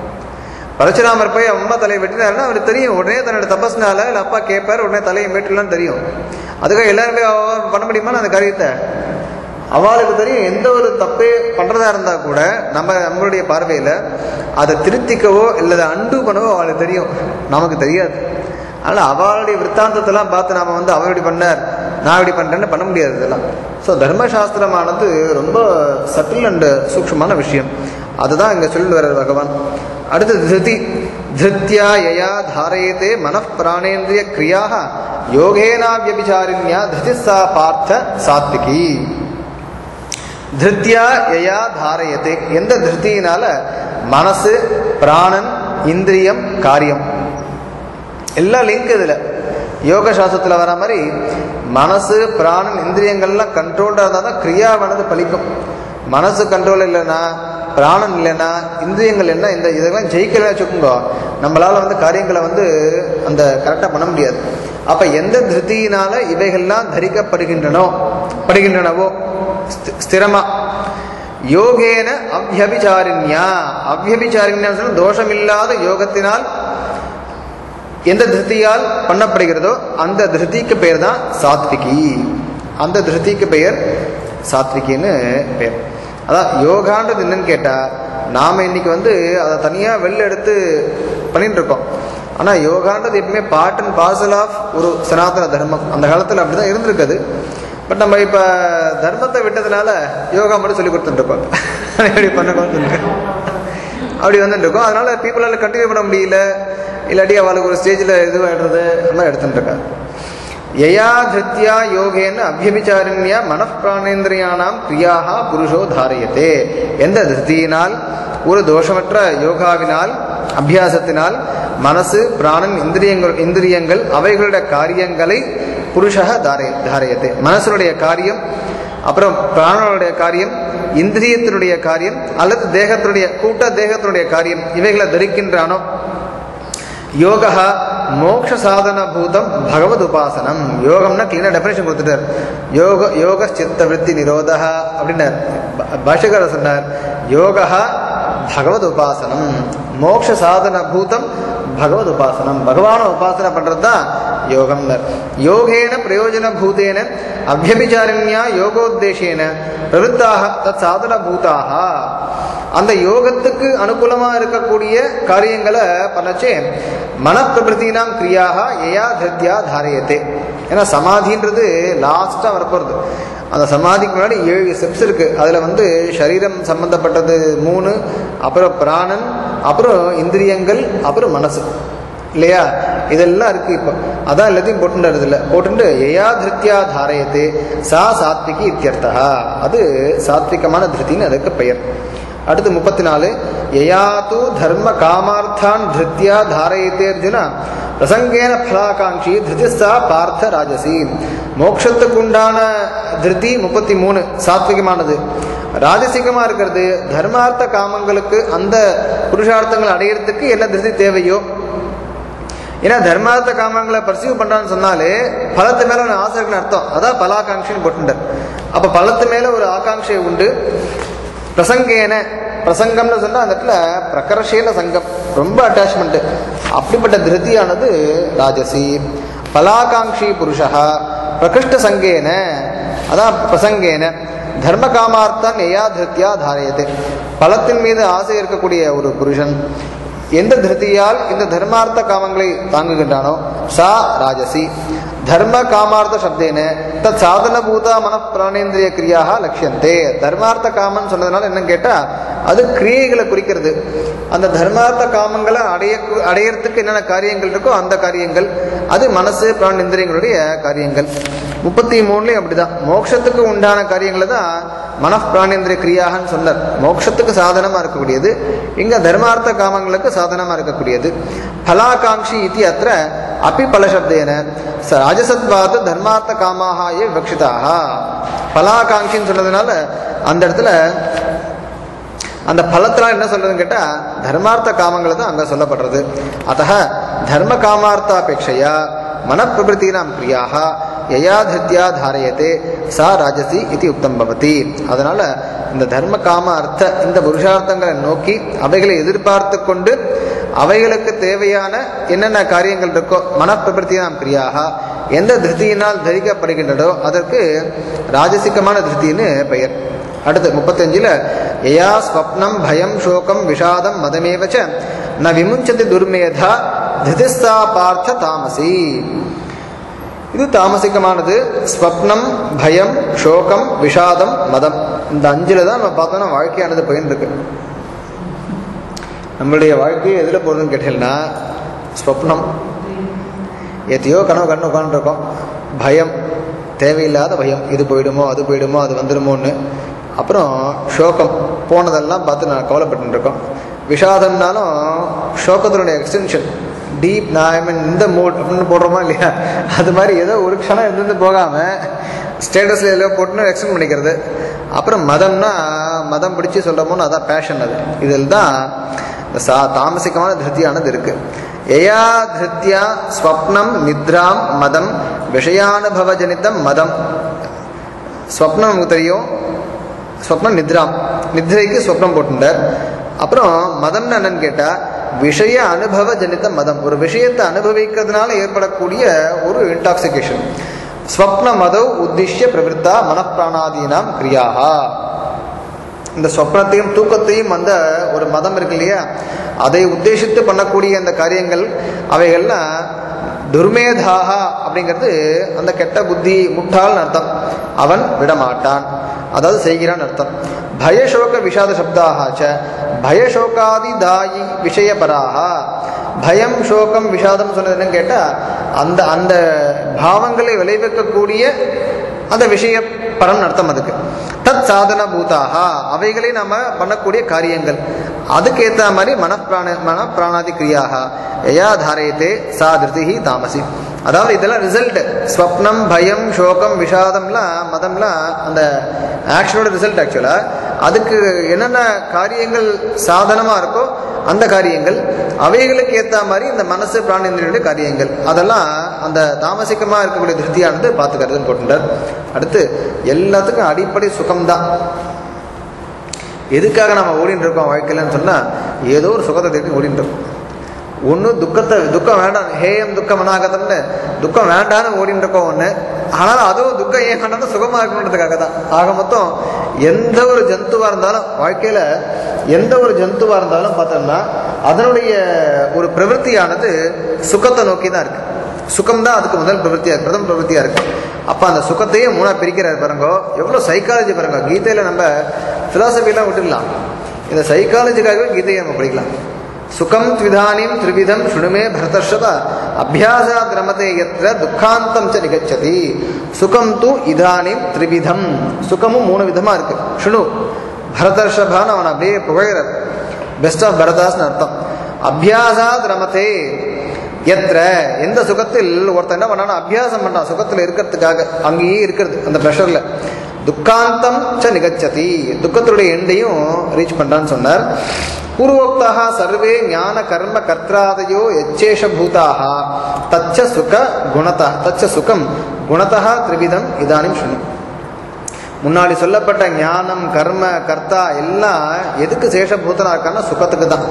பரசுராமர் போய் அம்மா தலையை வெட்டினாருன்னா அவருக்கு தெரியும் உடனே தன்னோட தபஸ்னால இல்லை அப்பா கேட்பார் உடனே தலையை மீட்டலாம் தெரியும் அதுக்காக எல்லாருமே அவ பண்ண முடியுமா அந்த காரியத்தை அவளுக்கு தெரியும் எந்த ஒரு தப்பே பண்றதா இருந்தா கூட நம்ம நம்மளுடைய பார்வையில அதை திருத்திக்கவோ இல்லை அதை அண்டு பண்ணவோ அவளுக்கு தெரியும் நமக்கு தெரியாது அதனால அவளுடைய விற்த்தாந்தத்தெல்லாம் பார்த்து நாம வந்து அவன் இப்படி பண்ணார் நான் இப்படி பண்றேன்னு பண்ண முடியாது இதெல்லாம் ஸோ தர்மசாஸ்திரமானது ரொம்ப சட்டில் அண்ட் சூக்ஷமான விஷயம் அதுதான் இங்க சொல்லி வர்றார் பகவான் அடுத்து திருதி திருத்தியா யயா தாரயத்தே மனப்பிராணேந்திரிய கிரியாக யோகேனாவியபிச்சாரிண்யா திருதி சா பார்த்த சாத்விகி திருத்தியா யயா தாரயத்தே எந்த திருத்தியினால மனசு பிராணன் இந்திரியம் காரியம் எல்லாம் லிங்க் இதுல யோக சாஸ்திரத்தில் வர மாதிரி மனசு பிராணன் இந்திரியங்கள்லாம் கண்ட்ரோல்டாக இருந்தால் தான் கிரியாவானது பலிக்கும் மனசு கண்ட்ரோல் இல்லைன்னா பிராணன் இல்லைன்னா இந்திரியங்கள் என்ன இந்த இதெல்லாம் ஜெயிக்கல வச்சுக்கோங்க நம்மளால வந்து காரியங்களை வந்து அந்த கரெக்டாக பண்ண முடியாது அப்ப எந்த திருப்தியினால இவைகள்லாம் தரிக்கப்படுகின்றனோ படுகின்றனவோ ஸ்தி- ஸ்திரமா யோகேன அவ்யபிச்சாரிண்யா அவ்யபிச்சாரிண்யா சொன்னா தோஷமில்லாத யோகத்தினால் எந்த திருப்தியால் பண்ணப்படுகிறதோ அந்த திருப்திக்கு பெயர் தான் சாத்விகி அந்த திருப்திக்கு பெயர் சாத்விகின்னு பெயர் அதான் யோகான்றது என்னன்னு கேட்டா நாம இன்னைக்கு வந்து அதை தனியா வெளில எடுத்து பண்ணிட்டு இருக்கோம் ஆனா யோகான்றது எப்பவுமே பார்ட் அண்ட் பார்சல் ஆஃப் ஒரு சனாதன தர்மம் அந்த காலத்துல அப்படிதான் இருந்திருக்குது பட் நம்ம இப்ப தர்மத்தை விட்டதுனால யோகா மட்டும் சொல்லி கொடுத்துட்டு இருக்கோம் எப்படி பண்ணணும்னு சொல்லிட்டு அப்படி வந்துட்டு இருக்கோம் அதனால பீப்புளால கண்டினியூ பண்ண முடியல இல்லாட்டி அவளுக்கு ஒரு ஸ்டேஜில் இதுவாகிடுறது அந்த மாதிரி எடுத்துட்டு இருக்கா யயா திருத்தியா யோகேன அபியபிச்சாரண்யா மனப்பிராணேந்திரியானாம் கிரியாக புருஷோ தாரியத்தே எந்த திருத்தியினால் ஒரு தோஷமற்ற யோகாவினால் அபியாசத்தினால் மனசு பிராணன் இந்திரியங்கள் இந்திரியங்கள் அவைகளுடைய காரியங்களை புருஷக தாரிய தாரியத்தை மனசனுடைய காரியம் அப்புறம் பிராணனுடைய காரியம் இந்திரியத்தினுடைய காரியம் அல்லது தேகத்தினுடைய கூட்ட தேகத்தினுடைய காரியம் இவைகளை தரிக்கின்றானோ யோக மோக்ஷ சாதன பூதம் பகவத் உபாசனம் யோகம்னா கிளீனா டெஃபினேஷன் கொடுத்துட்டார் யோக யோக சித்த விருத்தி நிரோதா அப்படின்னார் ப- பாஷ்யக்காரர் சொன்னார் யோக பகவத் உபாசனம் மோக்ஷ சாதன பூதம் பகவத் உபாசனம் பகவான உபாசனை பண்றது தான் யோகம்னர் யோகேன பிரயோஜன பூதேன அபியபிச்சாரண்யா யோகோத்தேசேன பிரவருத்தாக தத் சாதன பூதாக அந்த யோகத்துக்கு அனுகூலமா இருக்கக்கூடிய காரியங்களை பண்ணச்சே மனப்பிரபத்தினாம் கிரியாக ஏயா திருத்தியா தாரியத்தே ஏன்னா சமாதின்றது லாஸ்டா வரப்போறது அந்த சமாதிக்கு முன்னாடி ஏழு ஸ்டெப்ஸ் இருக்கு அதுல வந்து சரீரம் சம்பந்தப்பட்டது மூணு அப்புறம் பிராணன் அப்புறம் இந்திரியங்கள் அப்புறம் மனசு இல்லையா இதெல்லாம் இருக்கு இப்போ அதான் எல்லாத்தையும் போட்டுன்றது இல்லை போட்டுட்டு ஏயா திருத்தியா தாரயத்தே சா சாத்விகி இத்தியர்த்தா அது சாத்விகமான திருத்தின்னு அதுக்கு பெயர் அடுத்து முப்பத்தி நாலு யயாது தர்ம காமார்த்தான் திருத்தியா தாரயத்தே அர்ஜுன பிரசங்கேன பலாகாங்ஷி திருதிஸ்தா பார்த்த ராஜசி மோட்சத்துக்கு உண்டான திருத்தி முப்பத்தி மூணு சாத்விகமானது ராஜசிகமா இருக்கிறது தர்மார்த்த காமங்களுக்கு அந்த புருஷார்த்தங்கள் அடையிறதுக்கு என்ன திருத்தி தேவையோ ஏன்னா தர்மார்த்த காமங்களை பர்சீவ் பண்றான்னு சொன்னாலே பலத்து மேல ஒரு ஆசை இருக்குன்னு அர்த்தம் அதான் பலாகாங்ஷின்னு போட்டுட்டார் அப்ப பலத்து மேல ஒரு ஆகாங்ஷை உண்டு பிரசங்கேன பிரசங்கம்னு சொன்னா அந்த இடத்துல பிரகர்ஷேன சங்கம் ரொம்ப அட்டாச்மெண்ட் அப்படிப்பட்ட திருத்தியானது ராஜசி பலாகாங்ஷி புருஷா பிரகிருஷ்ட சங்கேன அதான் பிரசங்கேன தர்ம காமார்த்தம் நெய்யா திருத்தியா தாரியது பலத்தின் மீது ஆசை இருக்கக்கூடிய ஒரு புருஷன் எந்த திருத்தியால் இந்த தர்மார்த்த காமங்களை தாங்குகின்றானோ சா ராஜசி தர்ம காமார்த்த சப்தேன தத் சாதனபூதா மன பிராணேந்திரிய கிரியாக லட்சியந்தே தர்மார்த்த காமன் சொன்னதுனால என்னன்னு கேட்டா அது கிரியைகளை குறிக்கிறது அந்த தர்மார்த்த காமங்களை அடைய அடையறதுக்கு என்னென்ன காரியங்கள் இருக்கோ அந்த காரியங்கள் அது மனசு பிராணேந்திரியங்களுடைய காரியங்கள் முப்பத்தி மூணுலயும் அப்படிதான் மோட்சத்துக்கு உண்டான காரியங்களை தான் மன பிராணேந்திரிய கிரியாகன்னு சொன்னார் மோட்சத்துக்கு சாதனமா இருக்கக்கூடியது இங்க தர்மார்த்த காமங்களுக்கு சாதனமா இருக்கக்கூடியது பலாகாங்ஷி இது அத்த அப்பி பலசப்தேன ச ராஜசத்வாத தர்மார்த்த காமாக ஏ விவக்ஷிதாக பலாகாங்ஷின்னு சொன்னதுனால அந்த இடத்துல அந்த பலத்தினால் என்ன சொல்றதுன்னு கேட்டா தர்மார்த்த காமங்கள் தான் அங்க சொல்லப்படுறது அத்த தர்ம காமார்த்தாபேட்சையா மனப்பிரபத்தினாம் கிரியாக யயா திருத்தியா தாரயத்தே சா ராஜசி இது உக்தம் பவதி அதனால இந்த தர்ம காம அர்த்த இந்த புருஷார்த்தங்களை நோக்கி அவைகளை எதிர்பார்த்து கொண்டு அவைகளுக்கு தேவையான என்னென்ன காரியங்கள் இருக்கோ மனப்பிரபத்தினாம் கிரியாக எந்த திருத்தியினால் தரிக்கப்படுகின்றதோ அதற்கு ராஜசிகமான திருத்தின்னு பெயர் அடுத்து முப்பத்தஞ்சுல யயா ஸ்வப்னம் பயம் சோகம் விஷாதம் மதமேவச்ச ந விமுஞ்சதி துர்மேதா திருதிஸ்தா பார்த்த தாமசி இது தாமசிகமானது ஸ்வப்னம் பயம் சோகம் விஷாதம் மதம் இந்த அஞ்சுல தான் நம்ம பார்த்தோம்னா வாழ்க்கையானது போயின்னு இருக்கு நம்மளுடைய வாழ்க்கையை எதில் போகிறதுன்னு கேட்டீங்கன்னா ஸ்வப்னம் எத்தையோ கனவு கண்ணு உட்காந்துருக்கோம் பயம் தேவையில்லாத பயம் இது போயிடுமோ அது போயிடுமோ அது வந்துடுமோன்னு அப்புறம் சோகம் போனதெல்லாம் பார்த்து நான் கவலைப்பட்டு இருக்கோம் விஷாதம்னாலும் சோகத்தினுடைய எக்ஸ்டென்ஷன் டீப் நான் ஐ மீன் இந்த மூட் அப்படின்னு போடுறோமா இல்லையா அது மாதிரி ஏதோ ஒரு க்ஷணம் இருந்து போகாமல் ஸ்டேட்டஸில் எல்லோ போட்டுன்னு எக்ஸ்டெண்ட் பண்ணிக்கிறது அப்புறம் மதம்னா மதம் பிடிச்சி சொல்கிறோமோன்னு அதான் பேஷன் அது இதில் தான் இந்த சா தாமசிகமான திருப்தியானது இருக்கு எயா திருத்தியா ஸ்வப்னம் நித்ராம் மதம் விஷயானுபவஜனிதம் மதம் ஸ்வப்னம் நமக்கு தெரியும் ஸ்வப்னம் நித்ராம் நித்ரைக்கு ஸ்வப்னம் போட்டுட்டார் அப்புறம் மதம்னு என்னன்னு கேட்டா விஷய அனுபவ ஜனித மதம் ஒரு விஷயத்தை அனுபவிக்கிறதுனால ஏற்படக்கூடிய ஒரு இன்டாக்சிகேஷன் ஸ்வப்ன மதவ் உத்திஷ்ய பிரவருத்தா மனப்பிராணாதீனாம் கிரியாகா இந்த சொப்னத்தையும் தூக்கத்தையும் அந்த ஒரு மதம் இருக்கு இல்லையா அதை உத்தேசித்து பண்ணக்கூடிய அந்த காரியங்கள் அவைகள்லாம் துர்மேதாகா அப்படிங்கிறது அந்த கெட்ட புத்தி முட்டாள்னு அர்த்தம் அவன் விடமாட்டான் அதாவது செய்கிறான் அர்த்தம் பயசோக விஷாத சப்தாகாச்ச பயசோகாதி தாயி விஷயபராக பயம் சோகம் விஷாதம் சொன்னது என்னன்னு கேட்டால் அந்த அந்த பாவங்களை விளைவிக்கக்கூடிய அந்த விஷய பரம் அர்த்தம் அதுக்கு தத் சாதன பூதாக அவைகளை நம்ம பண்ணக்கூடிய காரியங்கள் அதுக்கேற்ற மாதிரி மனப்பிராண மனப்பிராணாதி கிரியாக எயா தாரயத்தே சா திருதி தாமசி அதாவது இதெல்லாம் ரிசல்ட் ஸ்வப்னம் பயம் சோகம் விஷாதம்லாம் மதம்லாம் அந்த ஆக்ஷனோட ரிசல்ட் ஆக்சுவலாக அதுக்கு என்னென்ன காரியங்கள் சாதனமாக இருக்கோ அந்த காரியங்கள் அவைகளுக்கு ஏற்ற மாதிரி இந்த மனசு பிராணேந்திரனுடைய காரியங்கள் அதெல்லாம் அந்த தாமசிக்கமாக இருக்கக்கூடிய திருப்தியானது பார்த்துக்கிறதுன்னு போட்டுட்டார் அடுத்து எல்லாத்துக்கும் அடிப்படை சுகம்தான் எதுக்காக நம்ம ஓடிட்டு இருக்கோம் வாழ்க்கையிலன்னு சொன்னால் ஏதோ ஒரு சுகத்தை தேடி ஓடிட்டு இருக்கோம் ஒன்று துக்கத்தை துக்கம் வேண்டாம் ஹேயம் துக்கம் அனாகதம்னு துக்கம் வேண்டான்னு ஓடிட்டு இருக்கோம் ஒன்று ஆனாலும் அதுவும் துக்கம் ஏன் வேண்டாம்னு சுகமாக இருக்கணுன்றதுக்காக தான் ஆக மொத்தம் எந்த ஒரு ஜந்துவாக இருந்தாலும் வாழ்க்கையில் எந்த ஒரு ஜந்துவாக இருந்தாலும் பார்த்தோம்னா அதனுடைய ஒரு பிரவൃத்தியானது சுகத்தை நோக்கி தான் இருக்கு சுகம் தான் அதுக்கு முதல் பிரவൃத்தியா பிரதம பிரவೃத்தியா இருக்கு அப்போ அந்த சுகத்தையே மூணா பிரிக்கிறார் பாருங்க எவ்வளோ சைக்காலஜி பாருங்க கீதையில் நம்ம ஃபிலாசபிலாம் விட்டுடலாம் இந்த சைக்காலஜிக்காகவே கீதையை நம்ம படிக்கலாம் சுகம் த்விதானிம் த்ரிவிதம் சுணுமே பரதர்ஷத அபியாசாத் ரமதே எத்திர துக்காந்தம் ச நிகச்சதி சுகம் து இதானிம் த்ரிவிதம் சுகமும் மூணு விதமாக இருக்கு சுணு பரதர்ஷபான்னு அவன் அப்படியே புகழர் பெஸ்ட் ஆஃப் பரதாஸ்னு அர்த்தம் அபியாசாத் ரமதே எத்திர எந்த சுகத்தில் ஒருத்தன் என்ன பண்ணானா அபியாசம் பண்ணான் சுகத்தில் இருக்கிறதுக்காக அங்கேயே இருக்கிறது அந்த ப்ரெஷரில் துக்காந்தம் ச நிகச்சதி துக்கத்துடைய எண்டையும் ரீச் பண்ணுறான்னு சொன்னார் பூர்வோக்தாக சர்வே ஞான கர்ம கர்த்தாதயோ எச்சேஷ பூதாக தச்ச சுக குணதா தச்ச சுகம் குணதா திரிவிதம் இதானிம் சுனு முன்னாடி சொல்லப்பட்ட ஞானம் கர்ம கர்த்தா எல்லாம் எதுக்கு சேஷபூத்தனா இருக்கான்னா சுகத்துக்கு தான்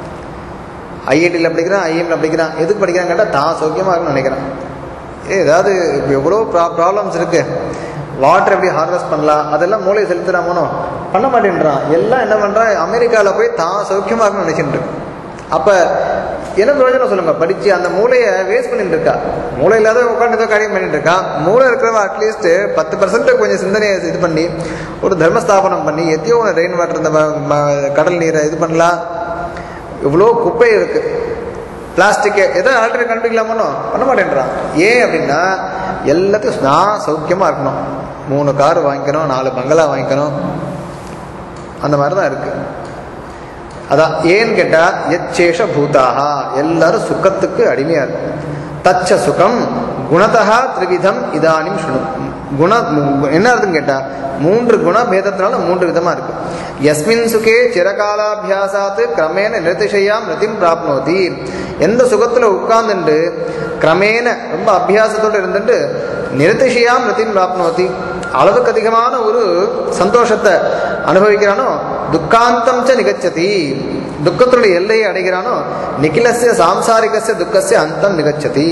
ஐஐடியில் படிக்கிறான் ஐஎம்ல படிக்கிறான் எதுக்கு படிக்கிறான் கேட்டால் தான் சௌக்கியமாக இருக்குன்னு நினைக்கிறான் ஏ ஏதாவது இப்போ எவ்வளோ ப்ரா ப்ராப்ளம்ஸ் இருக்குது வாட்டர் எப்படி ஹார்வெஸ்ட் பண்ணலாம் அதெல்லாம் மூளை செலுத்துறாமோனோ பண்ண மாட்டேன்றான் எல்லாம் என்ன பண்ணுறான் அமெரிக்காவில் போய் தான் சௌக்கியமாக இருக்குன்னு நினச்சிட்டு இருக்கு அப்போ என்ன பிரயோஜனம் சொல்லுங்க படித்து அந்த மூளையை வேஸ்ட் பண்ணிட்டு இருக்கா மூளை இல்லாத உட்காந்து ஏதோ காரியம் பண்ணிட்டு இருக்கான் மூளை இருக்கிறவ அட்லீஸ்ட் பத்து பர்சன்ட் கொஞ்சம் சிந்தனையை இது பண்ணி ஒரு தர்மஸ்தாபனம் பண்ணி எத்தையோ ரெயின் வாட்டர் இந்த ம- ம- கடல் நீரை இது பண்ணலாம் இவ்வளோ குப்பை இருக்கு பிளாஸ்டிக்கு எதை ஆல்ரெடி கண்டுபிடிக்கலாமோ பண்ண மாட்டேன்றான் ஏன் அப்படின்னா எல்லாத்தையும் நான் சௌக்கியமாக இருக்கணும் மூணு கார் வாங்கிக்கணும் நாலு பங்களா வாங்கிக்கணும் அந்த மாதிரி தான் இருக்கு அதான் ஏன்னு கேட்டால் எச்சேஷ பூதாக எல்லாரும் சுகத்துக்கு அடிமையாக இருக்கு தச்ச சுகம் குணதா திரிவிதம் இதானிம் சுணு குண என்ன அர்த்தம் கேட்டால் மூன்று குண பேதத்தினால மூன்று விதமாக இருக்கு எஸ்மின் சுகே சிறகாலாபியாசாத்து கிரமேண நிரதிசையாம் ரதிம் பிராப்னோதி எந்த சுகத்தில் உட்கார்ந்துட்டு கிரமேண ரொம்ப அபியாசத்தோடு இருந்துட்டு நிரதிசையாம் ரதிம் பிராப்னோதி அளவுக்கு அதிகமான ஒரு சந்தோஷத்தை அனுபவிக்கிறானோ துக்காந்தம் ச நிகச்சதி துக்கத்தினுடைய எல்லையை அடைகிறானோ நிகிலசிய சாம்சாரிகசிய துக்கசிய அந்தம் நிகச்சதி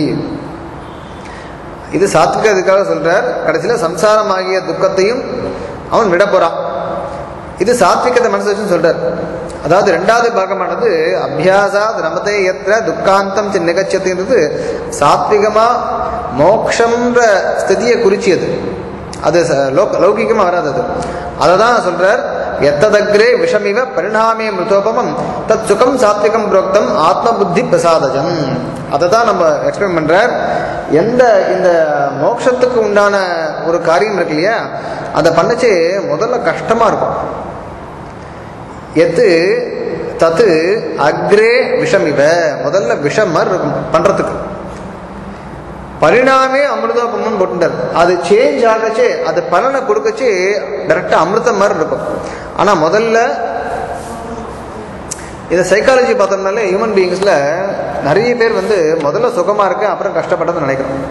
இது சாத்விக இதுக்காக சொல்றார் கடைசியில் சம்சாரமாகிய துக்கத்தையும் அவன் விட போறான் இது சாத்விகத்தை மனசு வச்சு சொல்றார் அதாவது ரெண்டாவது பாகமானது அபியாசா ரமதே எத்திர துக்காந்தம் சி நிகச்சதுன்றது சாத்விகமா மோக்ஷன்ற ஸ்திதியை குறிச்சியது அது ச- லோக லௌகிகமாக வராது அது அதை தான் சொல்றார் எத்ததக்ரே விஷமிவ பரிணாமே மிருதோபமம் தத் சுகம் சாத்விகம் புரோக்தம் ஆத்ம புத்தி பிரசாதஜம் அதை தான் நம்ம எக்ஸ்பிளைன் பண்றார் எந்த இந்த மோட்சத்துக்கு உண்டான ஒரு காரியம் இருக்கு இல்லையா அதை பண்ணச்சே முதல்ல கஷ்டமா இருக்கும் எத்து தத்து அக்ரே விஷம் இவ முதல்ல விஷம் மாதிரி இருக்கும் பண்றதுக்கு பரிணாமே அமிர்தோபமம் போட்டுட்டார் அது சேஞ்ச் ஆகச்சே அது பலனை கொடுக்கச்சே டைரக்டா அமிர்தம் மாதிரி இருக்கும் ஆனா முதல்ல இதை சைக்காலஜி பார்த்தோம்னாலே ஹியூமன் பீயிங்ஸில் நிறைய பேர் வந்து முதல்ல சுகமாக இருக்கு அப்புறம் கஷ்டப்பட்டதுன்னு நினைக்கிறோம்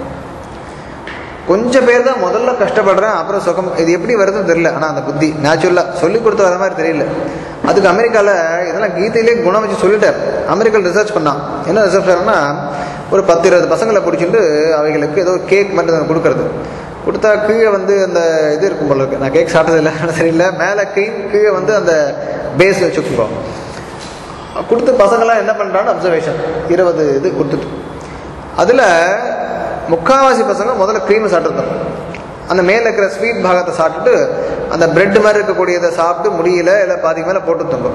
கொஞ்சம் பேர் தான் முதல்ல கஷ்டப்படுறேன் அப்புறம் சுகம் இது எப்படி வருதுன்னு தெரியல ஆனால் அந்த புத்தி நேச்சுரலாக சொல்லி கொடுத்து வர மாதிரி தெரியல அதுக்கு அமெரிக்காவில் இதெல்லாம் கீதையிலே குணம் வச்சு சொல்லிட்டார் அமெரிக்கல் ரிசர்ச் பண்ணான் என்ன ரிசர்ச் பண்ணா ஒரு பத்து இருபது பசங்களை பிடிச்சிட்டு அவைகளுக்கு ஏதோ கேக் மட்டும் கொடுக்கறது கொடுத்தா கீழே வந்து அந்த இது இருக்கும் போல இருக்கு நான் கேக் சாப்பிட்டதில்லை தெரியல மேலே கீழ் கீழே வந்து அந்த பேஸ் வச்சுக்குவோம் கொடுத்து பசங்களாம் என்ன பண்ணுறான்னு அப்சர்வேஷன் இருபது இது கொடுத்துட்டு அதில் முக்காவாசி பசங்க முதல்ல க்ரீம் சாப்பிட்டுருந்தோம் அந்த மேலே இருக்கிற ஸ்வீட் பாகத்தை சாப்பிட்டுட்டு அந்த பிரெட் மாதிரி இருக்கக்கூடியதை சாப்பிட்டு முடியல இல்லை பாதி மேலே போட்டு தந்தோம்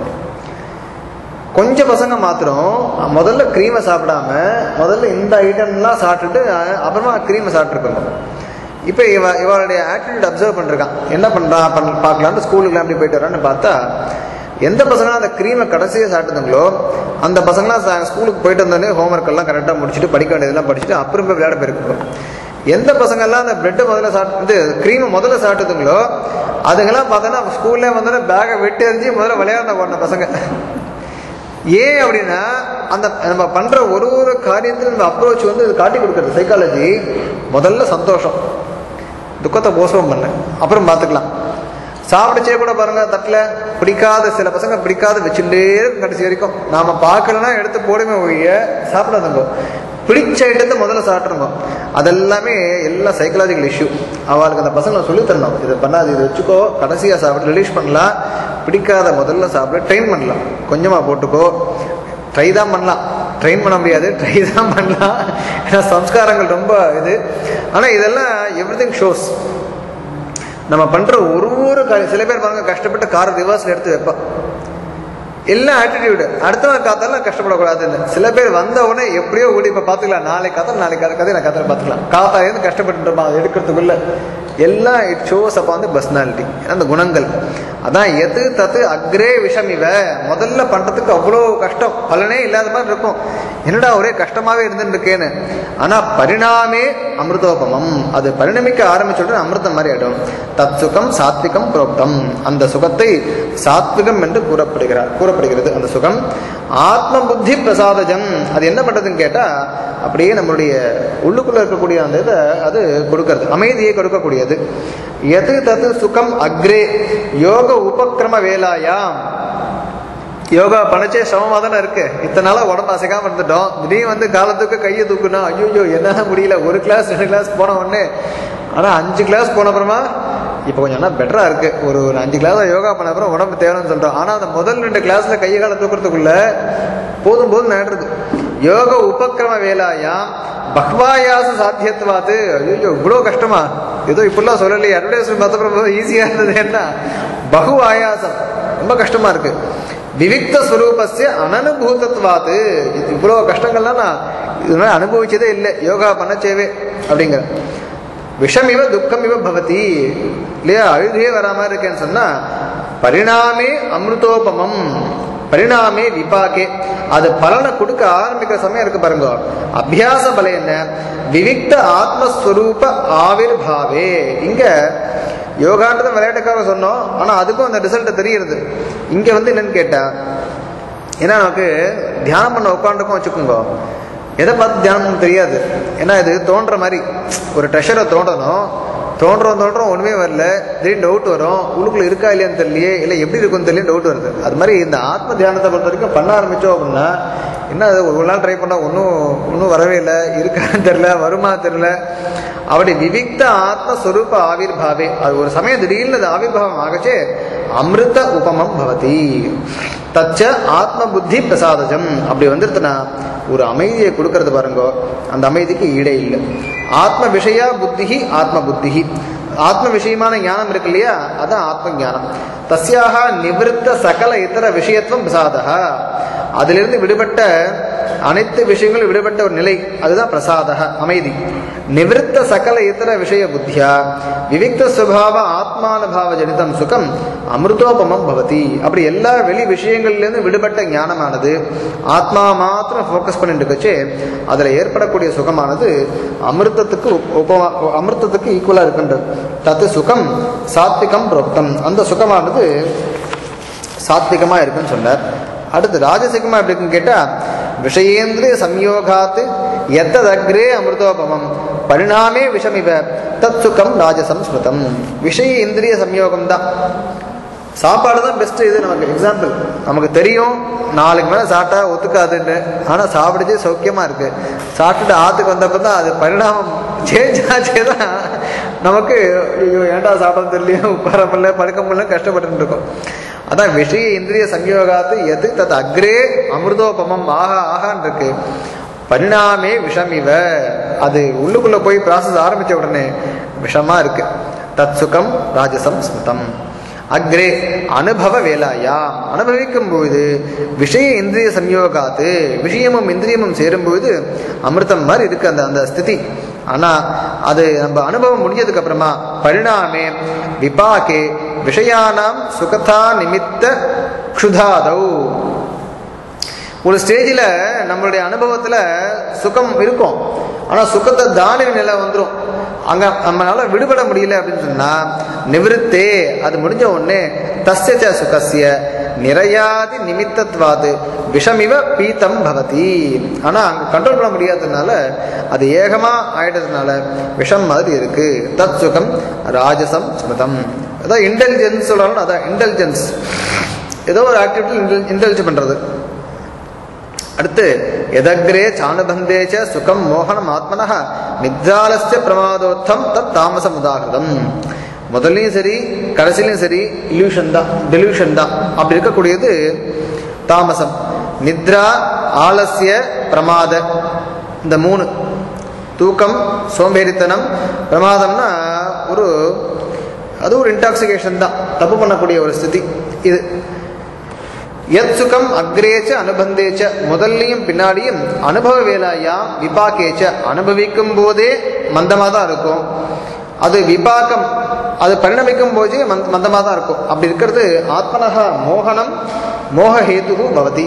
கொஞ்சம் பசங்க மாத்திரம் முதல்ல க்ரீமை சாப்பிடாம முதல்ல இந்த ஐட்டம்லாம் சாப்பிட்டுட்டு அஹ், அப்புறமா க்ரீமை சாப்பிட்ருக்கோங்க இப்போ இவ இவளுடைய ஆட்டிடியூட் அப்சர்வ் பண்ணிருக்கான் என்ன பண்ணுறான் பண்ண பார்க்கலான்னு ஸ்கூலுக்குலாம் அப்படி போயிட்டு வரான்னு பார்த்தா எந்த பசங்களாம் அந்த க்ரீமை கடைசியாக சாப்பிட்டுங்களோ அந்த பசங்களாம் சா- ஸ்கூலுக்கு போயிட்டு வந்தோடனே ஹோம்ஒர்க் எல்லாம் கரெக்டாக முடிச்சுட்டு படிக்க வேண்டியதெல்லாம் படிச்சுட்டு அப்புறம் போய் விளையாட போயிருக்கோம் எந்த பசங்கள்லாம் அந்த பிரெட்டை முதல்ல சாப்பிட்டு க்ரீமை முதல்ல சாப்பிட்டுதுங்களோ அதுங்கெல்லாம் பார்த்தோன்னா ஸ்கூல்லே வந்தோடனே பேகை வெட்டி எறிஞ்சு முதல்ல விளையாட போன பசங்க ஏன் அப்படின்னா அந்த நம்ம பண்ற ஒரு ஒரு காரியத்திலும் இந்த அப்ரோச் வந்து இது காட்டி கொடுக்குறது சைக்காலஜி முதல்ல சந்தோஷம் துக்கத்தை போசவம் பண்ணு அப்புறம் பார்த்துக்கலாம் சாப்பிடச்சே கூட பாருங்க தட்டில் பிடிக்காத சில பசங்க பிடிக்காத வச்சுட்டே இருக்கும் கடைசி வரைக்கும் நாம பார்க்கலன்னா எடுத்து போடுமே ஒழிய சாப்பிடாதுங்க பிடிச்ச ஐட்டத்தை முதல்ல சாப்பிட்ருங்க அதெல்லாமே எல்லாம் சைக்கலாஜிக்கல் இஷ்யூ அவளுக்கு அந்த பசங்களை சொல்லித் தரணும் இதை பண்ணாது இது வச்சுக்கோ கடைசியாக சாப்பிட்டு ரிலீஸ் பண்ணலாம் பிடிக்காத முதல்ல சாப்பிட ட்ரெயின் பண்ணலாம் கொஞ்சமாக போட்டுக்கோ ட்ரை தான் பண்ணலாம் ட்ரெயின் பண்ண முடியாது ட்ரை தான் பண்ணலாம் ஏன்னா சம்ஸ்காரங்கள் ரொம்ப இது ஆனால் இதெல்லாம் எவ்ரி திங் ஷோஸ் நம்ம பண்ற ஒரு ஒரு காரியம் சில பேர் பாருங்க கஷ்டப்பட்டு காரை ரிவர்ஸ்ல எடுத்து வைப்பான் எல்லாம் ஆட்டிடியூடு அடுத்தவன் காத்தாலும் கஷ்டப்படக்கூடாதுன்னு சில பேர் வந்த உடனே எப்படியோ ஓடி இப்போ பார்த்துக்கலாம் நாளைக்கு கதை நாளைக்கு கதை கதை நான் கதை பார்த்துக்கலாம் காத்தா இருந்து கஷ்டப்பட்டு இருப்பான் அதை எடுக்கிறதுக்குள்ள எல்லாம் இட் ஷோஸ் அப்போ வந்து பர்சனாலிட்டி அந்த குணங்கள் அதான் எது தத்து அக்ரே விஷம் இவ முதல்ல பண்றதுக்கு அவ்வளோ கஷ்டம் பலனே இல்லாத மாதிரி இருக்கும் என்னடா ஒரே கஷ்டமாவே இருந்துட்டு இருக்கேன்னு ஆனா பரிணாமே அமிர்தோபமம் அது பரிணமிக்க ஆரம்பிச்சுட்டு அமிர்தம் மாதிரி ஆயிடும் தத் சுகம் சாத்விகம் புரோக்தம் அந்த சுகத்தை சாத்விகம் என்று கூறப்படுகிறார் கூறப்படுகிறது அந்த சுகம் ஆத்ம புத்தி பிரசாதஜம் அது என்ன பண்றதுன்னு கேட்டா அப்படியே நம்மளுடைய உள்ளுக்குள்ள இருக்கக்கூடிய அந்த இதை அது கொடுக்கறது அமைதியை கொடுக்கக்கூடியது எது தத்து சுகம் அக்ரே யோக உபக்கிரம வேலாயாம் யோகா பண்ணச்சே சமமாக தானே இருக்கு இத்தனை நாளாக உடம்பு அசைக்காம இருந்துட்டோம் திடீர்னு வந்து காலத்துக்கு கையை தூக்குனா ஐயோ என்னால முடியல ஒரு கிளாஸ் ரெண்டு கிளாஸ் போன உடனே ஆனால் அஞ்சு கிளாஸ் போன அப்புறமா இப்போ கொஞ்சம் என்ன பெட்டராக இருக்கு ஒரு ஒரு அஞ்சு கிளாஸ் யோகா பண்ண அப்புறம் உடம்பு தேவைன்னு சொல்றோம் ஆனால் அந்த முதல் ரெண்டு கிளாஸ்ல கையை காலை தூக்குறதுக்குள்ள போதும் போதும் நடக்குது யோக உபக்கிரம வேலாயாம் பக்வாயாச சாத்தியத்துவாது ஐயோ இவ்வளோ கஷ்டமா ஏதோ இப்படிலாம் சொல்லலையே அட்வர்டைஸ்மெண்ட் பார்த்தப்பறம் ஈஸியாக இருந்தது என்ன பகு ஆயாசம் ரொம்ப கஷ்டமா இருக்கு விவிக்த ஸ்வரூபஸ்ய அனனுபூதத்வாது இவ்வளோ கஷ்டங்கள்லாம் நான் இது மாதிரி அனுபவிச்சதே இல்லை யோகா பண்ணச்சேவே அப்படிங்கிற விஷம் இவ துக்கம் இவ பவதி இல்லையா அழுகே வராம இருக்கேன்னு சொன்னா பரிணாமே அமிர்தோபமம் பரிணாமே விபாக்கே அது பலனை கொடுக்க ஆரம்பிக்கிற சமயம் இருக்கு பாருங்க அபியாச பலம் என்ன விவிக்த ஆத்மஸ்வரூப ஆவிர் பாவே இங்க யோகான்றத விளையாட்டுக்காக சொன்னோம் ஆனா அதுக்கும் அந்த ரிசல்ட் தெரியுது இங்க வந்து என்னன்னு கேட்டா ஏன்னா நமக்கு தியானம் பண்ண உட்காந்துக்கும் வச்சுக்கோங்க எதை பார்த்து தியானம் தெரியாது ஏன்னா இது தோன்ற மாதிரி ஒரு ட்ரெஷரை தோண்டணும் தோன்றோம் தோன்றோம் ஒன்றுமே வரல திடீர்னு டவுட் வரும் உள்ளுக்குள்ள இருக்கா இல்லையான்னு தெரியலையே இல்லை எப்படி இருக்குன்னு தெரியல டவுட் வருது அது மாதிரி இந்த ஆத்ம தியானத்தை பொறுத்த வரைக்கும் பண்ண ஆரம்பிச்சோம் அப்படின்னா என்ன அது ஒரு நாள் ட்ரை பண்ணால் ஒன்றும் ஒன்றும் வரவே இல்லை இருக்கான்னு தெரியல வருமா தெரியல அப்படி விவிக்த ஆத்மஸ்வரூப ஆவிர் பாவே அது ஒரு சமயம் திடீர்னு அது ஆவிர்பாவம் ஆகச்சே அமிர்த உபமம் பவதி தச்ச ஆத்ம புத்தி பிரசாதஜம் அப்படி வந்துருத்துனா ஒரு அமைதியை கொடுக்கறது பாருங்க அந்த அமைதிக்கு ஈடே இல்லை ஆத்ம விஷயா புத்திஹி ஆத்ம புத்திஹி ஆத்ம விஷயமான ஞானம் இருக்கு இல்லையா அதான் ஆத்ம ஞானம் தஸ்யாக நிவிருத்த சகல இதர விஷயத்துவம் பிரசாதா அதிலிருந்து விடுபட்ட அனைத்து விஷயங்களும் விடுபட்ட ஒரு நிலை அதுதான் பிரசாதக அமைதி நிவிருத்த சகல இதர விஷய புத்தியா விவிக்த சுபாவ ஆத்மானுபாவ ஜனிதம் சுகம் அமிர்தோபமம் பவதி அப்படி எல்லா வெளி விஷயங்கள்லேருந்து விடுபட்ட ஞானமானது ஆத்மா மாத்திரம் ஃபோக்கஸ் பண்ணிட்டு இருக்கச்சே அதில் ஏற்படக்கூடிய சுகமானது அமிர்தத்துக்கு உப்- உபமா அமிர்தத்துக்கு ஈக்குவலாக இருக்கின்றது தத்து சுகம் சாத்விகம் புரோக்தம் அந்த சுகமானது சாத்விகமாக இருக்குன்னு சொன்னார் அடுத்து ராஜசிகமாக எப்படி இருக்குன்னு கேட்டால் விஷயேந்திரிய சம்யோகாத்து எத்ததக்ரே அமிர்தோபமம் பரிணாமே விஷமிவ தத் சுகம் ராஜசம் ஸ்மிருதம் விஷய இந்திரிய சம்யோகம் தான் சாப்பாடு தான் பெஸ்ட்டு இது நமக்கு எக்ஸாம்பிள் நமக்கு தெரியும் நாளைக்கு மேலே சாப்பிட்டா ஒத்துக்காதுன்னு ஆனால் சாப்பிடுச்சு சௌக்கியமாக இருக்குது சாப்பிட்டுட்டு ஆற்றுக்கு வந்தப்போ தான் அது பரிணாமம் சேஞ்ச் ஆச்சே தான் நமக்கு ஐயோ ஏன்டா சாப்பிட தெரியலையோ உட்கார முடியல படுக்க முடியல கஷ்டப்பட்டு இருக்கோம் அதான் விஷய இந்திரிய சம்யோகாத்து எது தத் அக்ரே அமிர்தோபமம் ஆஹா ஆகான் இருக்கு பரிணாமே விஷம் இவ அது உள்ளுக்குள்ள போய் ப்ராசஸ் ஆரம்பிச்ச உடனே விஷமா இருக்கு தத் சுகம் ராஜசம் ஸ்மிருதம் அக்ரே அனுபவ வேலாயா அனுபவிக்கும் பொழுது விஷய இந்திரிய சம்யோகாத்து விஷயமும் இந்திரியமும் சேரும்போது அமிர்தம் மாதிரி இருக்கு அந்த அந்த ஸ்திதி ஆனா அது நம்ம அனுபவம் முடிஞ்சதுக்கு அப்புறமா பரிணாமே விபாகே விஷயானாம் சுகதா நிமித்த க்ஷுதாதௌ ஒரு ஸ்டேஜில் நம்மளுடைய அனுபவத்தில் சுகம் இருக்கும் ஆனால் சுகத்தை தானிய நிலை வந்துடும் அங்கே நம்மளால விடுபட முடியல அப்படின்னு சொன்னால் நிவிருத்தே அது முடிஞ்ச உடனே தஸ்ய சுகசிய நிறையாதி நிமித்தத்வாது விஷமிவ பீத்தம் பவதி ஆனால் அங்கே கண்ட்ரோல் பண்ண முடியாததுனால அது ஏகமாக ஆயிடுறதுனால விஷம் மாதிரி இருக்கு தத் சுகம் ராஜசம் ஸ்மிருதம் அதான் இன்டெலிஜென்ஸ் சொல்லணும் அதான் இன்டெலிஜென்ஸ் ஏதோ ஒரு ஆக்டிவிட்டி இன்டெலிஜ் பண்ணுறது அடுத்து எதக்ரே சானுபந்தே ச சுகம் மோகனம் ஆத்மனः நித்ராலஸ்ய பிரமாதோத்தம் தத் தாமசம் உதாகிருதம் முதல்லையும் சரி கடைசிலையும் சரி இல்யூஷன் தான் டெலியூஷன் தான் அப்படி இருக்கக்கூடியது தாமசம் நித்ரா ஆலசிய பிரமாத இந்த மூணு தூக்கம் சோம்பேறித்தனம் பிரமாதம்னா ஒரு அது ஒரு இன்டாக்சிகேஷன் தான் தப்பு பண்ணக்கூடிய ஒரு ஸ்திதி இது எத் சுகம் அக்ரேச்ச அனுபந்தேச்ச முதல்லையும் பின்னாடியும் அனுபவ வேலாயா விபாக்கேச்ச அனுபவிக்கும் போதே மந்தமாக தான் இருக்கும் அது விபாக்கம் அது பரிணமிக்கும் போதே மந்த் மந்தமாக தான் இருக்கும் அப்படி இருக்கிறது ஆத்மனக மோகனம் மோகஹேது பவதி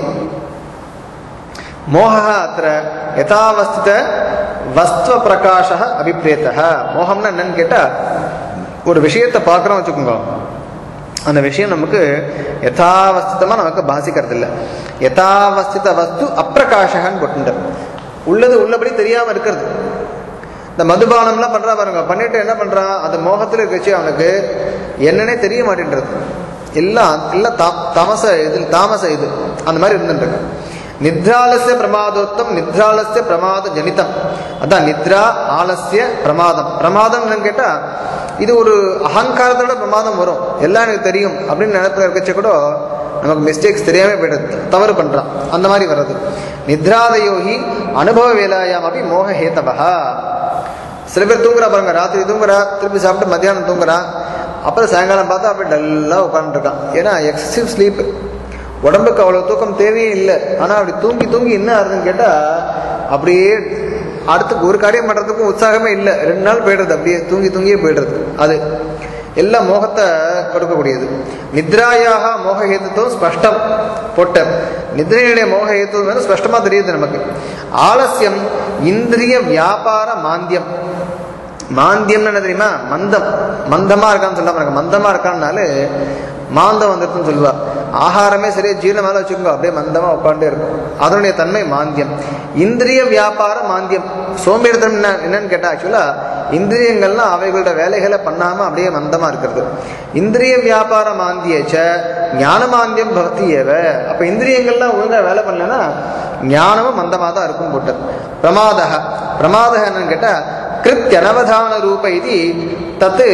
மோக அத்த யதாவஸ்தித வஸ்துவ பிரகாஷ அபிப்ரேத்த மோகம்னா என்னன்னு கேட்டால் ஒரு விஷயத்தை பார்க்குறோம் வச்சுக்கோங்க அந்த விஷயம் நமக்கு யதாவஸ்திதமாக நமக்கு பாசிக்கிறது இல்லை யதாவஸ்தித வஸ்து அப்பிரகாஷகன்னு போட்டுட்டார் உள்ளது உள்ளபடி தெரியாமல் இருக்கிறது இந்த மதுபானம்லாம் பண்ணுறா பாருங்க பண்ணிட்டு என்ன பண்ணுறான் அந்த மோகத்தில் இருக்கச்சு அவனுக்கு என்னன்னே தெரிய மாட்டேன்றது எல்லாம் எல்லாம் தா தமச இதில் தாமச இது அந்த மாதிரி இருந்துருக்கு நித்ராலசிய பிரமாதோத்தம் நித்ராலசிய பிரமாத ஜனிதம் அதான் நித்ரா ஆலசிய பிரமாதம் பிரமாதம் என்னன்னு கேட்டால் இது ஒரு அகங்காரத்தோட பிரமாதம் வரும் எல்லாம் எனக்கு தெரியும் அப்படின்னு நினைப்பு இருக்கச்ச கூட நமக்கு மிஸ்டேக்ஸ் தெரியாம போயிடுது தவறு பண்றான் அந்த மாதிரி வர்றது நித்ராதயோகி அனுபவ வேலாயாம் அப்படி மோக ஹேத்தவா சில பேர் தூங்குறா பாருங்க ராத்திரி தூங்குறா திருப்பி சாப்பிட்டு மத்தியானம் தூங்குறா அப்புறம் சாயங்காலம் பார்த்தா அப்படியே டல்லாக உட்காந்துருக்கான் ஏன்னா எக்ஸசிவ் ஸ்லீப் உடம்புக்கு அவ்வளோ தூக்கம் தேவையே இல்லை ஆனால் அப்படி தூங்கி தூங்கி என்ன ஆகுதுன்னு கேட்டால் அப்படியே அடுத்து ஒரு காரியம் பண்ணுறதுக்கும் உற்சாகமே இல்லை ரெண்டு நாள் போயிடுறது அப்படியே தூங்கி தூங்கியே போயிடுறது அது எல்லாம் மோகத்தை கொடுக்கக்கூடியது நித்ராயாக மோக ஹேத்துவம் ஸ்பஷ்டம் போட்ட நித்ரையுடைய மோக ஹேத்துவம் வந்து ஸ்பஷ்டமாக தெரியுது நமக்கு ஆலசியம் இந்திரிய வியாபார மாந்தியம் மாந்தியம்னு என்ன தெரியுமா மந்தம் மந்தமாக இருக்கான்னு சொல்ல பாருங்க மந்தமாக இருக்கான்னாலே மாந்தம் வந்துருக்குன்னு சொல்லுவா ஆகாரமே சரியா ஜீரணமாக வச்சுக்கோங்க அப்படியே மந்தமாக உட்காண்டே இருக்கும் அதனுடைய தன்மை மாந்தியம் இந்திரிய வியாபார மாந்தியம் சோம்பேறித்தனம் என்ன என்னன்னு கேட்டால் ஆக்சுவலாக இந்திரியங்கள்லாம் அவைகளோட வேலைகளை பண்ணாமல் அப்படியே மந்தமாக இருக்கிறது இந்திரிய வியாபார மாந்தியச்ச ஞான மாந்தியம் பக்தி ஏவ அப்போ இந்திரியங்கள்லாம் ஒழுங்காக வேலை பண்ணலன்னா ஞானமும் மந்தமாக தான் இருக்கும் போட்டது பிரமாதக பிரமாதக என்னன்னு கேட்டால் கிருத்தியனவதான ரூப இது தத்து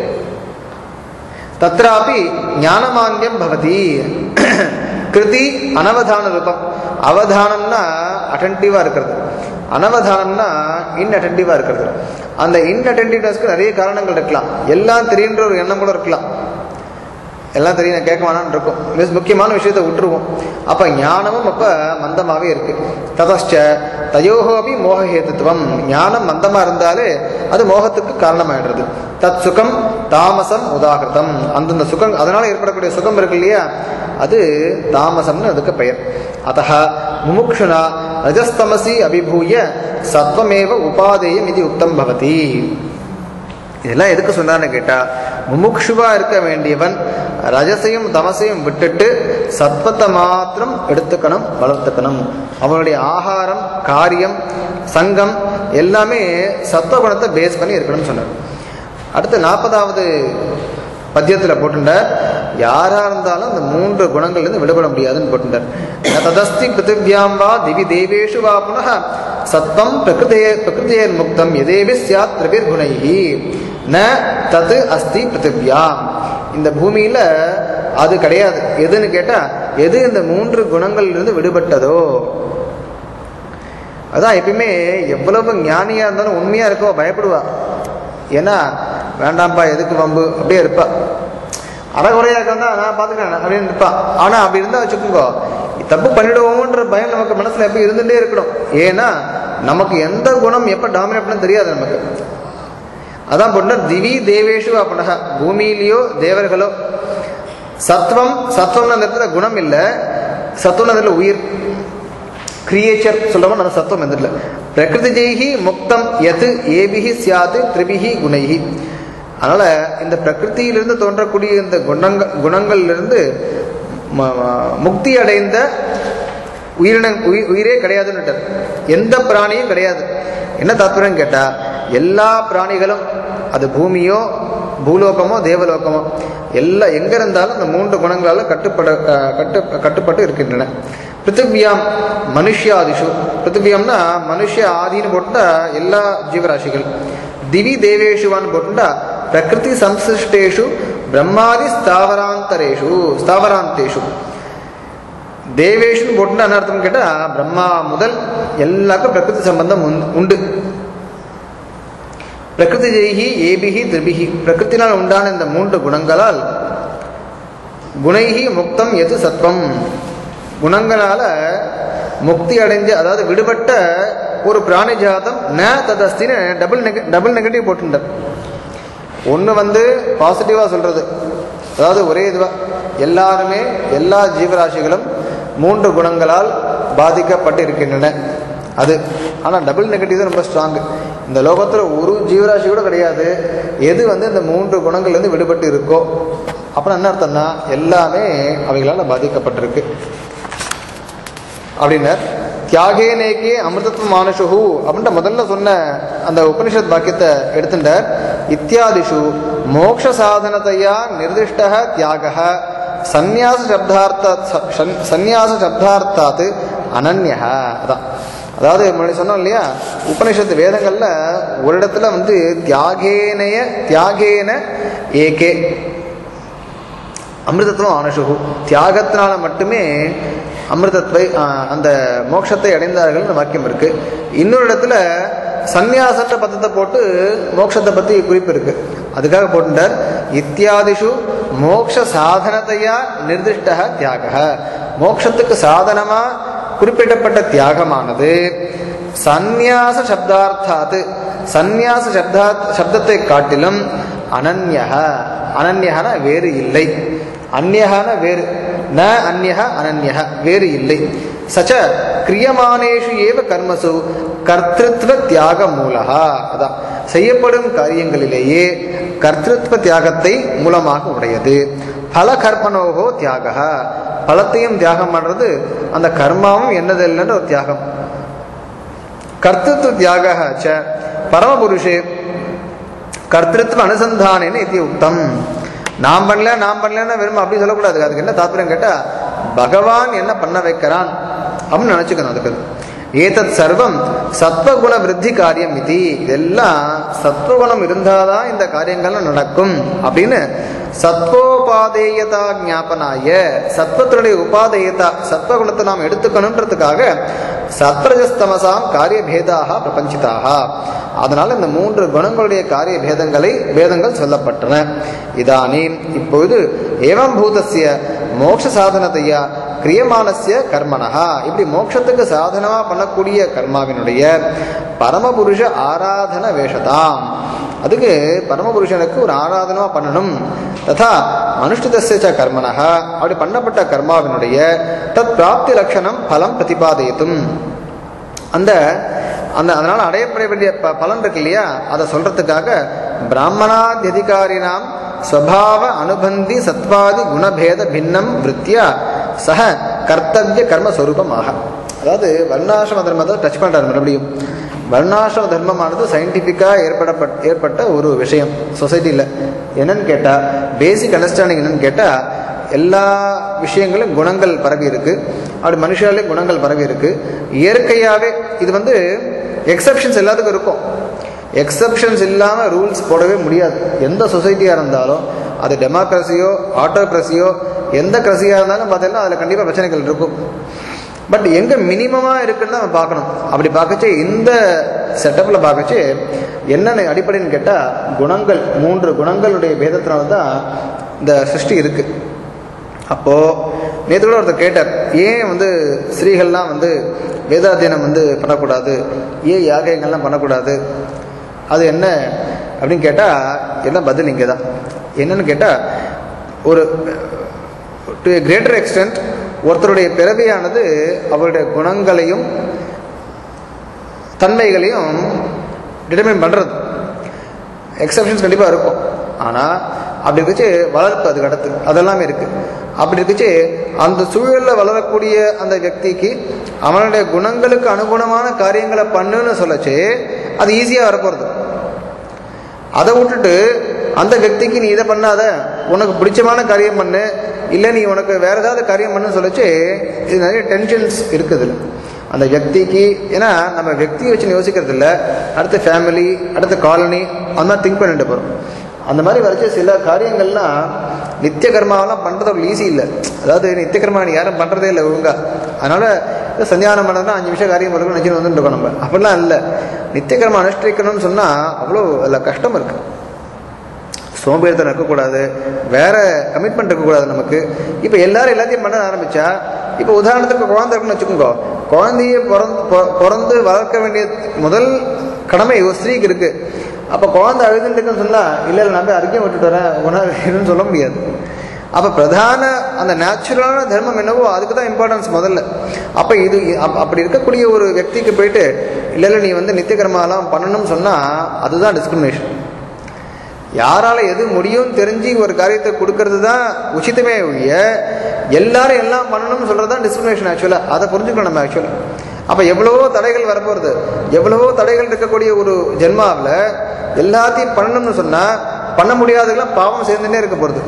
தத்ராபி ஞானமாந்தியம் பவதி கிருதி அனவதான ரூபம் அவதானம்னா அட்டன்டிவாக இருக்கிறது அனவதானம்னா இன்அட்டன்டிவாக இருக்கிறது அந்த இன்அட்டன்டிவ்னஸ்க்கு நிறைய காரணங்கள் இருக்கலாம் எல்லாம் தெரியுன்ற ஒரு எண்ணம் கூட இருக்கலாம் எல்லாம் தெரியும் நான் கேட்க வேணாம்னு இருக்கும் மிஸ் முக்கியமான விஷயத்தை விட்டுருவோம் அப்போ ஞானமும் அப்போ மந்தமாகவே இருக்கு ததச்ச தயோகோ அபி மோகஹேத்துவம் ஞானம் மந்தமாக இருந்தாலே அது மோகத்துக்கு காரணமாயிடுறது தத் சுகம் தாமசம் உதாகிருதம் அந்தந்த சுகம் அதனால ஏற்படக்கூடிய சுகம் இருக்கு இல்லையா அது தாமசம்னு அதுக்கு பெயர் அத்த முமுக்ஷுனா ரஜஸ்தமசி அபிபூய சத்வமேவ உபாதேயம் இது உத்தம் பவதி இதெல்லாம் எதுக்கு சொன்னான்னு கேட்டா முமுக்ஷுவா இருக்க வேண்டியவன் ரஜசையும் தமசையும் விட்டுட்டு சத்வத்தை மாத்திரம் எடுத்துக்கணும் வளர்த்துக்கணும் அவனுடைய ஆகாரம் காரியம் சங்கம் எல்லாமே சத்வகுணத்தை பேஸ் பண்ணி இருக்கணும்னு சொன்னார் அடுத்து நாற்பதாவது பத்தியத்தில் போட்டுட்டார் யாரா இருந்தாலும் அந்த மூன்று குணங்கள்லேருந்து விடுபட முடியாதுன்னு போட்டுட்டார் ந ததஸ்தி பிருத்திவியாம் வா திவி தேவேஷு வா புனः சத்வம் பிரகிருதே பிரகிருதேர் முக்தம் எதேவி சியாத் திரபிர் குணைஹி ந தத் அஸ்தி பிருத்திவியாம் இந்த பூமியில அது கிடையாது எதுன்னு கேட்டா எது இந்த மூன்று குணங்கள்லேருந்து விடுபட்டதோ அதான் எப்பயுமே எவ்வளவு ஞானியா இருந்தாலும் உண்மையா இருக்கோ பயப்படுவா ஏன்னா வேண்டாம்ப்பா எதுக்கு வம்பு அப்படியே இருப்பா அறகுறையாக இருந்தா நான் பார்த்துக்கிறேன் அப்படின்னு இருப்பா ஆனா அப்படி இருந்தா வச்சுக்கோங்க தப்பு பண்ணிடுவோம்ன்ற பயம் நமக்கு மனசுல எப்போ இருந்துட்டே இருக்கணும் ஏன்னா நமக்கு எந்த குணம் எப்போ டாமினேட் பண்ண தெரியாது நமக்கு அதான் பொண்ணு திவி தேவேஷு அப்படின்னா பூமியிலேயோ தேவர்களோ சத்வம் சத்வம்னு அந்த இடத்துல குணம் இல்லை சத்துவம்னு அந்த இடத்துல உயிர் கிரியேச்சர் சொல்றோம் நம்ம சத்துவம் எந்த இடத்துல பிரகிருதி ஜெய்ஹி முக்தம் எது ஏபிஹி சியாது திரிபிஹி குணைஹி அதனால இந்த பிரகிருத்தியிலிருந்து தோன்றக்கூடிய இந்த குணங்கள் குணங்கள்லிருந்து ம- ம- முக்தி அடைந்த உயிரின உயி- உயிரே கிடையாதுன்னு எந்த பிராணியும் கிடையாது என்ன தாத்பரியம் கேட்டா எல்லா பிராணிகளும் அது பூமியோ பூலோகமோ தேவலோகமோ எல்லாம் எங்க இருந்தாலும் இந்த மூன்று குணங்களால கட்டுப்பட க- கட்டு கட்டுப்பட்டு இருக்கின்றன பிருத்திவியாம் மனுஷ்யாதிஷு பிருத்திவியம்னா மனுஷ ஆதின்னு போட்டா எல்லா ஜீவராசிகள் திவி தேவேஷுவான்னு போட்டுட்டா பிரகிருதி சம்சிருஷ்டேஷு பிரம்மாதி ஸ்தாவராந்தரேஷு ஸ்தாவராந்தேஷு தேவேஷுன்னு போட்டுட்டா என்ன அர்த்தம் கேட்டா பிரம்மா முதல் எல்லாருக்கும் பிரகிருதி சம்பந்தம் உண்டு- உண்டு பிரகிருதி ஜெய்கி ஏபிகி திரிபிகி பிரகிருத்தினால் உண்டான இந்த மூன்று குணங்களால் குணைகி முக்தம் எது சத்வம் குணங்களால முக்தி அடைஞ்ச அதாவது விடுபட்ட ஒரு பிராணி ஜாதம் ந ததஸ்தின்னு டபுள் நெக டபுள் நெகட்டிவ் போட்டுட்டார் ஒன்று வந்து பாசிட்டிவாக சொல்கிறது அதாவது ஒரே இதுவாக எல்லாருமே எல்லா ஜீவராசிகளும் மூன்று குணங்களால் பாதிக்கப்பட்டு இருக்கின்றன அது ஆனால் டபுள் நெகட்டிவ் தான் ரொம்ப ஸ்ட்ராங் இந்த லோகத்தில் ஒரு ஜீவராசி கூட கிடையாது எது வந்து இந்த மூன்று குணங்கள்லேருந்து விடுபட்டு இருக்கோ அப்புறம் என்ன அர்த்தம்னா எல்லாமே அவைகளால் பாதிக்கப்பட்டிருக்கு அப்படின்னார் தியாகே நேக்கே அமிர்தத்வ மானுஷு அப்படின்ட்டு முதல்ல சொன்ன அந்த உபனிஷத் வாக்கியத்தை எடுத்துட்டார் இத்தியாதிஷு மோக்ஷ சாதனத்தையா நிர்திஷ்ட தியாக சந்நியாச சப்தார்த்த ச- சந்நியாச சப்தார்த்தாத் அனன்யா அதான் அதாவது முன்னாடி சொன்னோம் இல்லையா உபனிஷத்து வேதங்கள்ல ஒரு இடத்துல வந்து தியாகேனய தியாகேன ஏகே அமிர்தத்துவம் ஆனுஷுகு தியாகத்தினால மட்டுமே அமிர்தத்தை ஆஹ், அந்த மோட்சத்தை அடைந்தார்கள் வாக்கியம் இருக்கு இன்னொரு இடத்துல சந்நியாசன்ற பதத்தை போட்டு மோட்சத்தை பத்தி குறிப்பு இருக்கு அதுக்காக போட்டுட்டார் இத்தியாதிஷு மோக்ஷ சாதனத்தையா நிர்திஷ்ட தியாக மோட்சத்துக்கு சாதனமா குறிப்பிடப்பட்ட தியாகமானது சந்நியாச சப்தார்த்தாத்து சந்நியாச சப்தா சப்தத்தை காட்டிலும் அனன்யக அனன்யகன வேறு இல்லை அந்யகன வேறு ந அந்யக அனன்யக வேறு இல்லை சச்ச கிரியமானேஷு ஏவ கர்மசு கர்த்திருத்வ தியாக மூலகா அதான் செய்யப்படும் காரியங்களிலேயே கர்த்திருத்வ தியாகத்தை மூலமாக உடையது பல கர்ப்பனோகோ தியாக பலத்தையும் தியாகம் பண்றது அந்த கர்மாவும் என்னதில்லைன்ற ஒரு தியாகம் கர்த்திருவ தியாக ச பரமபுருஷே கர்த்திருவ அனுசந்தானேன்னு இது உக்தம் நாம் பண்ணல நாம் பண்ணலன்னு வெறும் அப்படி சொல்லக்கூடாது அதுக்கு என்ன தாத்பரியம் கேட்டா பகவான் என்ன பண்ண வைக்கிறான் அப்படின்னு நினைச்சுக்கணும் அதுக்கு ஏதத் சர்வம் சத்வகுண விருத்தி காரியம் இது இதெல்லாம் சத்வகுணம் இருந்தாதான் இந்த காரியங்கள்லாம் நடக்கும் அப்படின்னு சத்வோப சத்வோபாதேயதா ஞாபனாய சத்வத்தினுடைய உபாதேயதா சத்வகுணத்தை நாம் எடுத்துக்கணுன்றதுக்காக சத்ரஜஸ்தமசாம் காரிய பேதாக பிரபஞ்சிதாக அதனால இந்த மூன்று குணங்களுடைய காரிய பேதங்களை பேதங்கள் சொல்லப்பட்டன இதானீம் இப்பொழுது ஏவம் பூதஸ்ய மோட்ச சாதனத்தையா கிரியமானஸ்ய கர்மனஹா இப்படி மோட்சத்துக்கு சாதனமா பண்ணக்கூடிய கர்மாவினுடைய பரமபுருஷ ஆராதன வேஷதாம் அதுக்கு பரமபுருஷனுக்கு ஒரு ஆராதனமா பண்ணணும் ததா அனுஷ்டிதஸ்ய ச கர்மனஹ அப்படி பண்ணப்பட்ட கர்மாவினுடைய தத் பிராப்தி லட்சணம் பலம் பிரதிபாதயத்தும் அந்த அந்த அதனால் அடையப்பட வேண்டிய ப பலன் இருக்கு இல்லையா அதை சொல்றதுக்காக பிராமணாதிகாரினாம் ஸ்வபாவ அனுபந்தி சத்வாதி குணபேத பின்னம் விருத்தியா சக கர்த்தவிய கர்மஸ்வரூபமாக அதாவது வர்ணாசிரம தர்மத்தை டச் பண்ணுறாரு மறுபடியும் வர்ணாசிரம தர்மமானது சயின்டிஃபிக்காக ஏற்படப்பட் ஏற்பட்ட ஒரு விஷயம் சொசைட்டியில் என்னன்னு கேட்டால் பேசிக் அண்டர்ஸ்டாண்டிங் என்னன்னு கேட்டால் எல்லா விஷயங்களும் குணங்கள் பரவி இருக்கு அப்படி மனுஷாலே குணங்கள் பரவி இருக்கு இயற்கையாகவே இது வந்து எக்ஸப்ஷன்ஸ் எல்லாத்துக்கும் இருக்கும் எக்ஸப்ஷன்ஸ் இல்லாமல் ரூல்ஸ் போடவே முடியாது எந்த சொசைட்டியாக இருந்தாலும் அது டெமோக்ரஸியோ ஆட்டோக்ரஸியோ எந்த கிரஸியாக இருந்தாலும் பார்த்தீங்கன்னா அதில் கண்டிப்பாக பிரச்சனைகள் இருக்கும் பட் எங்கே மினிமமாக இருக்குன்னு தான் நம்ம பார்க்கணும் அப்படி பார்க்கச்சு இந்த செட்டப்பில் பார்க்கச்சு என்னென்ன அடிப்படைன்னு கேட்டால் குணங்கள் மூன்று குணங்களுடைய பேதத்தினால தான் இந்த சிருஷ்டி இருக்குது அப்போது நேற்று கூட ஒருத்தர் கேட்டார் ஏன் வந்து ஸ்ரீகள்லாம் வந்து வேதாத்தியனம் வந்து பண்ணக்கூடாது ஏன் யாகங்கள்லாம் பண்ணக்கூடாது அது என்ன அப்படின்னு கேட்டால் என்ன பதில் இங்கே தான் என்னன்னு கேட்டால் ஒரு டு a கிரேட்டர் எக்ஸ்டென்ட் ஒருத்தருடைய பிறவியானது அவருடைய குணங்களையும் தன்மைகளையும் டிட்டர்மைன் பண்ணுறது எக்ஸப்ஷன்ஸ் கண்டிப்பாக இருக்கும் ஆனால் அப்படி இருந்துச்சு வளர்ப்பு அதுக்கு அடுத்து அதெல்லாமே இருக்குது அப்படி இருந்துச்சு அந்த சூழலில் வளரக்கூடிய அந்த వ్యక్తిக்கு அவனுடைய குணங்களுக்கு அனுகுணமான காரியங்களை பண்ணுன்னு சொல்லச்சு அது ஈஸியாக வரப்போகிறது அதை விட்டுட்டு அந்த వ్యక్తిக்கு நீ இதை பண்ணாத உனக்கு பிடிச்சமான காரியம் பண்ணு இல்லை நீ உனக்கு வேற ஏதாவது காரியம் பண்ணுன்னு சொல்லச்சு இது நிறைய டென்ஷன்ஸ் இருக்குது இதுல. அந்த వ్యక్తిக்கு ஏன்னா நம்ம వ్యక్தியை வச்சு யோசிக்கிறது இல்லை அடுத்த ஃபேமிலி அடுத்த காலனி அந்த மாதிரி திங்க் பண்ணிட்டு போகிறோம் அந்த மாதிரி வரைச்சு சில காரியங்கள்லாம் நித்திய கர்மாவெல்லாம் பண்ணுறது அவ்வளோ ஈஸி இல்லை அதாவது நித்திய கர்மா நீ யாரும் பண்ணுறதே இல்லை ஒழுங்கா அதனால இந்த சந்தியானம் பண்ணதுனா அஞ்சு நிமிஷம் காரியம் இருக்கும் நினச்சி வந்துட்டு இருக்கோம் நம்ம அப்படிலாம் இல்லை நித்திய கர்மா அனுஷ்டிக்கணும்னு சொன்னால் அவ்வளோ அதில் கஷ்டம் இருக்குது சோம்பேறித்தனம் இருக்கக்கூடாது வேற கமிட்மெண்ட் இருக்கக்கூடாது நமக்கு இப்போ எல்லாரும் எல்லாத்தையும் பண்ண ஆரம்பிச்சா இப்போ உதாரணத்துக்கு குழந்தை இருக்குன்னு வச்சுக்கோங்க குழந்தைய பிறந்து பொ- பிறந்து வளர்க்க வேண்டிய முதல் கடமை ஒரு ஸ்திரீக்கு இருக்கு அப்போ குழந்தை அழுதுன்னு சொன்னா இல்லை இல்லை நான் போய் அறிக்கையும் விட்டுட்டு வரேன் உணர்ன்னு சொல்ல முடியாது அப்போ பிரதான அந்த நேச்சுரலான தர்மம் என்னவோ அதுக்கு தான் இம்பார்ட்டன்ஸ் முதல்ல அப்போ இது அப்- அப்படி இருக்கக்கூடிய ஒரு వ్యక్తిக்கு போயிட்டு இல்லை இல்லை நீ வந்து நித்திய கர்மாலாம் பண்ணணும்னு சொன்னால் அதுதான் டிஸ்கிரிமினேஷன் யாரால எது முடியும்னு தெரிஞ்சு ஒரு காரியத்தை கொடுக்கறது தான் உச்சிதமே ஒழிய எல்லாரும் எல்லாம் பண்ணணும்னு சொல்றது தான் டிஸ்கிரிமினேஷன் ஆக்சுவலாக அதை புரிஞ்சுக்கணும் நம்ம ஆக்சுவலாக அப்போ எவ்வளவோ தடைகள் வரப்போகிறது எவ்வளவோ தடைகள் இருக்கக்கூடிய ஒரு ஜென்மாவில் எல்லாத்தையும் பண்ணணும்னு சொன்னால் பண்ண முடியாததெல்லாம் பாவம் சேர்ந்துட்டே இருக்க போகிறது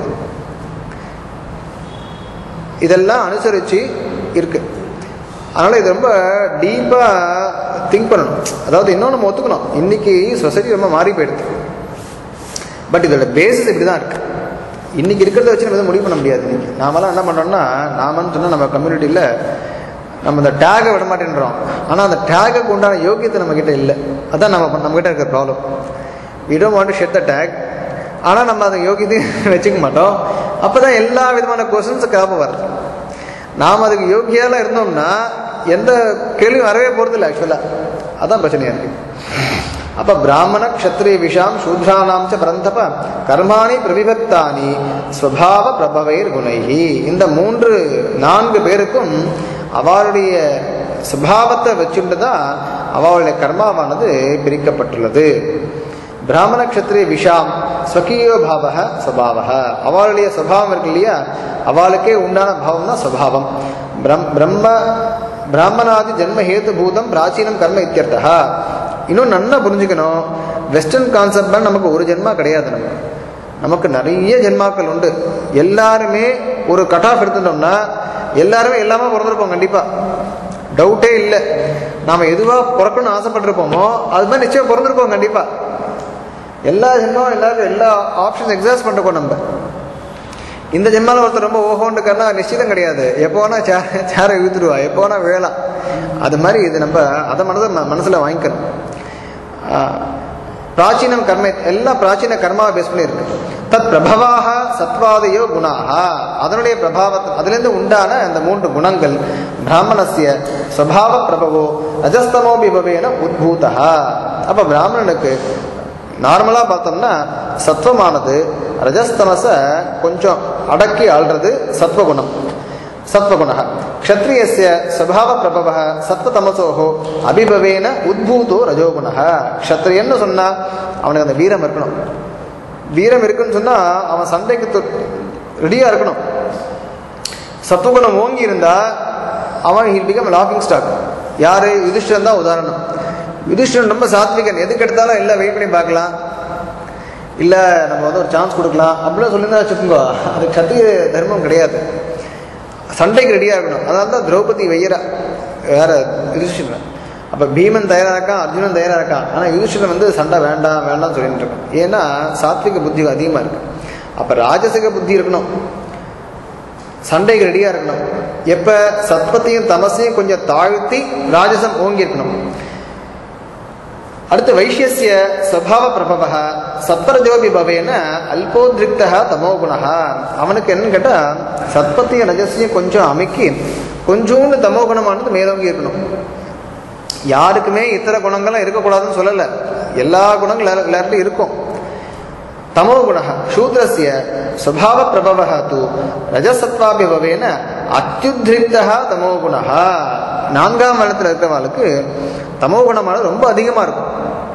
இதெல்லாம் அனுசரித்து இருக்கு அதனால் இது ரொம்ப டீப்பாக திங்க் பண்ணணும் அதாவது இன்னொன்று நம்ம ஒத்துக்கணும் இன்னைக்கு சொசைட்டி ரொம்ப மாறி போயிடுது பட் இதோட பேசிஸ் இப்படி தான் இருக்கு இன்னைக்கு இருக்கிறத வச்சு நம்ம எதுவும் முடிவு பண்ண முடியாது இன்னைக்கு நாமெல்லாம் என்ன பண்ணுறோம்னா நாமன்னு சொன்னால் நம்ம கம்யூனிட்டியில் நம்ம இந்த டேகை விட மாட்டேன்றோம் ஆனால் அந்த டேகுக்கு உண்டான யோகியத்தை நம்ம கிட்ட இல்லை அதான் நம்ம நம்ம கிட்ட இருக்கிற problem we don't want to shed the tag ஆனால் நம்ம அதை யோகியத்தையும் வச்சுக்க மாட்டோம் அப்போ தான் எல்லா விதமான கொஸ்டின்ஸு கிளம்ப வருது நாம் அதுக்கு யோகியாலாம் இருந்தோம்னா எந்த கேள்வியும் வரவே போகிறதில்ல ஆக்சுவலாக அதான் பிரச்சனையாக இருக்குது அப்ப பிராமண க்ஷத்ரிய விஷாம் சூத்ரானாம் ச பரந்தப கர்மாணி பிரவிபக்தானி ஸ்வபாவ பிரபவைர் குணைஹி இந்த மூன்று நான்கு பேருக்கும் அவளுடைய சுபாவத்தை வச்சுட்டு தான் அவளுடைய கர்மாவானது பிரிக்கப்பட்டுள்ளது பிராமண க்ஷத்ரிய விஷாம் ஸ்வகீயோ பாவக சுபாவக அவளுடைய சுபாவம் இருக்கு இல்லையா அவளுக்கே உண்டான பாவம் தான் சுபாவம் பிரம் பிரம்ம பிராமணாதி ஜென்ம ஹேதுபூதம் பிராச்சீனம் கர்ம இத்தியர்த்தா இன்னும் நல்லா புரிஞ்சுக்கணும் வெஸ்டர்ன் கான்செப்ட்ல நமக்கு ஒரு ஜென்மா கிடையாது நமக்கு நமக்கு நிறைய ஜென்மாக்கள் உண்டு எல்லாருமே ஒரு கட் ஆஃப் எடுத்துட்டோம்னா எல்லாருமே எல்லாமே பிறந்திருப்போம் கண்டிப்பா டவுட்டே இல்லை நாம எதுவா பிறக்கணும்னு ஆசைப்பட்டிருப்போமோ அது மாதிரி நிச்சயம் பிறந்திருப்போம் கண்டிப்பா எல்லா ஜென்மாவும் எல்லாரும் எல்லா ஆப்ஷன்ஸ் எக்ஸாஸ்ட் பண்ணிருக்கோம் நம்ம இந்த ஜென்மால ஒருத்தர் ரொம்ப ஓஹோன்னு இருக்காருன்னா நிச்சயம் கிடையாது எப்போ வேணா சே சேரை இழுத்துடுவா எப்போ வேணா விழலாம் அது மாதிரி இது நம்ம அதை மனதை மனசில் வாங்கிக்கணும் ஆஹ், பிராச்சீனம் கர்ம எல்லாம் பிராச்சீன கர்மாவை பேஸ் பண்ணி இருக்கு தத் பிரபவாக சத்வாதையோ குணாக அதனுடைய பிரபாவத்தை அதுலேருந்து உண்டான அந்த மூன்று குணங்கள் பிராமணஸ்ய ஸ்வபாவ பிரபவோ ரஜஸ்தமோ விபவேன உத்பூதா அப்போ பிராமணனுக்கு நார்மலாக பார்த்தோம்னா சத்வமானது ரஜஸ்தமஸை கொஞ்சம் அடக்கி ஆள்றது சத்வகுணம் சத்வகுண க்ஷத்ரியஸ்ய ஸ்வபாவ பிரபவ சத்வதமசோஹோ அபிபவேன உத்பூதோ ரஜோகுண க்ஷத்ரியன்னு சொன்னா அவனுக்கு அந்த வீரம் இருக்கணும் வீரம் இருக்குன்னு சொன்னா அவன் சண்டைக்கு ரெடியா இருக்கணும் சத்துவகுணம் ஓங்கி இருந்தா அவன் ஹில் பிகம் லாஃபிங் ஸ்டாக் யாரு யுதிஷ்டன் தான் உதாரணம் யுதிஷ்டன் ரொம்ப சாத்விகன் எதுக்கு எடுத்தாலும் எல்லாம் வெயிட் பண்ணி பார்க்கலாம் இல்லை நம்ம வந்து ஒரு சான்ஸ் கொடுக்கலாம் அப்படிலாம் சொல்லியிருந்தா வச்சுக்கோங்க அது கத்திய தர்மம் கிடையாது சண்டைக்கு ரெடியாக இருக்கணும் அதனால தான் திரௌபதி வெய்யரா வேற யுதிஷ்டிரன் அப்போ பீமன் தயாராக இருக்கான் அர்ஜுனன் தயாராக இருக்கான் ஆனால் யுதிஷ்டிரன் வந்து சண்டை வேண்டாம் வேண்டாம்னு சொல்லிட்டு இருக்கான் ஏன்னா சாத்விக புத்தி அதிகமாக இருக்கு அப்போ ராஜசிக புத்தி இருக்கணும் சண்டைக்கு ரெடியாக இருக்கணும் எப்போ சத்வத்தையும் தமசையும் கொஞ்சம் தாழ்த்தி ராஜசம் ஓங்கி இருக்கணும் அடுத்து வைஷ்யசிய ஸ்வபாவ பிரபவ சத்வரஜோபி பவேன அல்போத்ரிக்தா தமோகுணா அவனுக்கு என்னன்னு கேட்டால் சத்வத்தையும் ரஜசையும் கொஞ்சம் அமுக்கி கொஞ்சோண்டு தமோகுணமானது மேலோங்கி இருக்கணும் யாருக்குமே இத்தனை குணங்கள்லாம் இருக்கக்கூடாதுன்னு சொல்லலை எல்லா குணங்களும் எல்லா- எல்லார்ட்டையும் இருக்கும் தமோ குண சூத்ரஸ்ய ஸ்வபாவ பிரபவ து ரஜசத்வாபிபவேன அத்யுத்ரிக்தா தமோ குண நான்காம் வளத்தில் இருக்கிறவங்களுக்கு தமோ குணமானது ரொம்ப அதிகமாக இருக்கும்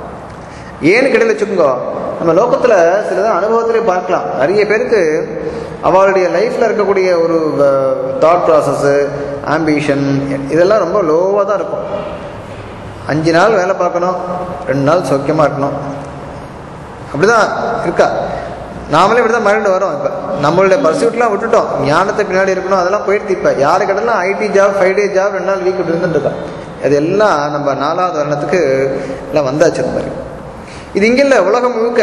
ஏன்னு கிடையில வச்சுக்கோங்க நம்ம லோகத்தில் சிலதான் அனுபவத்திலே பார்க்கலாம் நிறைய பேருக்கு அவளுடைய லைஃப்பில் இருக்கக்கூடிய ஒரு தாட் ப்ராசஸ்ஸு ஆம்பிஷன் இதெல்லாம் ரொம்ப லோவாக தான் இருக்கும் அஞ்சு நாள் வேலை பார்க்கணும் ரெண்டு நாள் சௌக்கியமாக இருக்கணும் அப்படிதான் இருக்கா நாமளே இப்படி தான் மாறிட்டு வரோம் இப்போ நம்மளுடைய பர்சியூட்லாம் விட்டுட்டோம் ஞானத்தை பின்னாடி இருக்கணும் அதெல்லாம் போயிடுது இப்போ யாரு கடலாம் IT job five day job ரெண்டு நாள் வீக் இருந்துட்டு இருக்கோம் அது எல்லாம் நம்ம நாலாவது வருடத்துக்கு எல்லாம் வந்தாச்சு இந்த மாதிரி இது இங்கே இல்லை உலகம் முழுக்க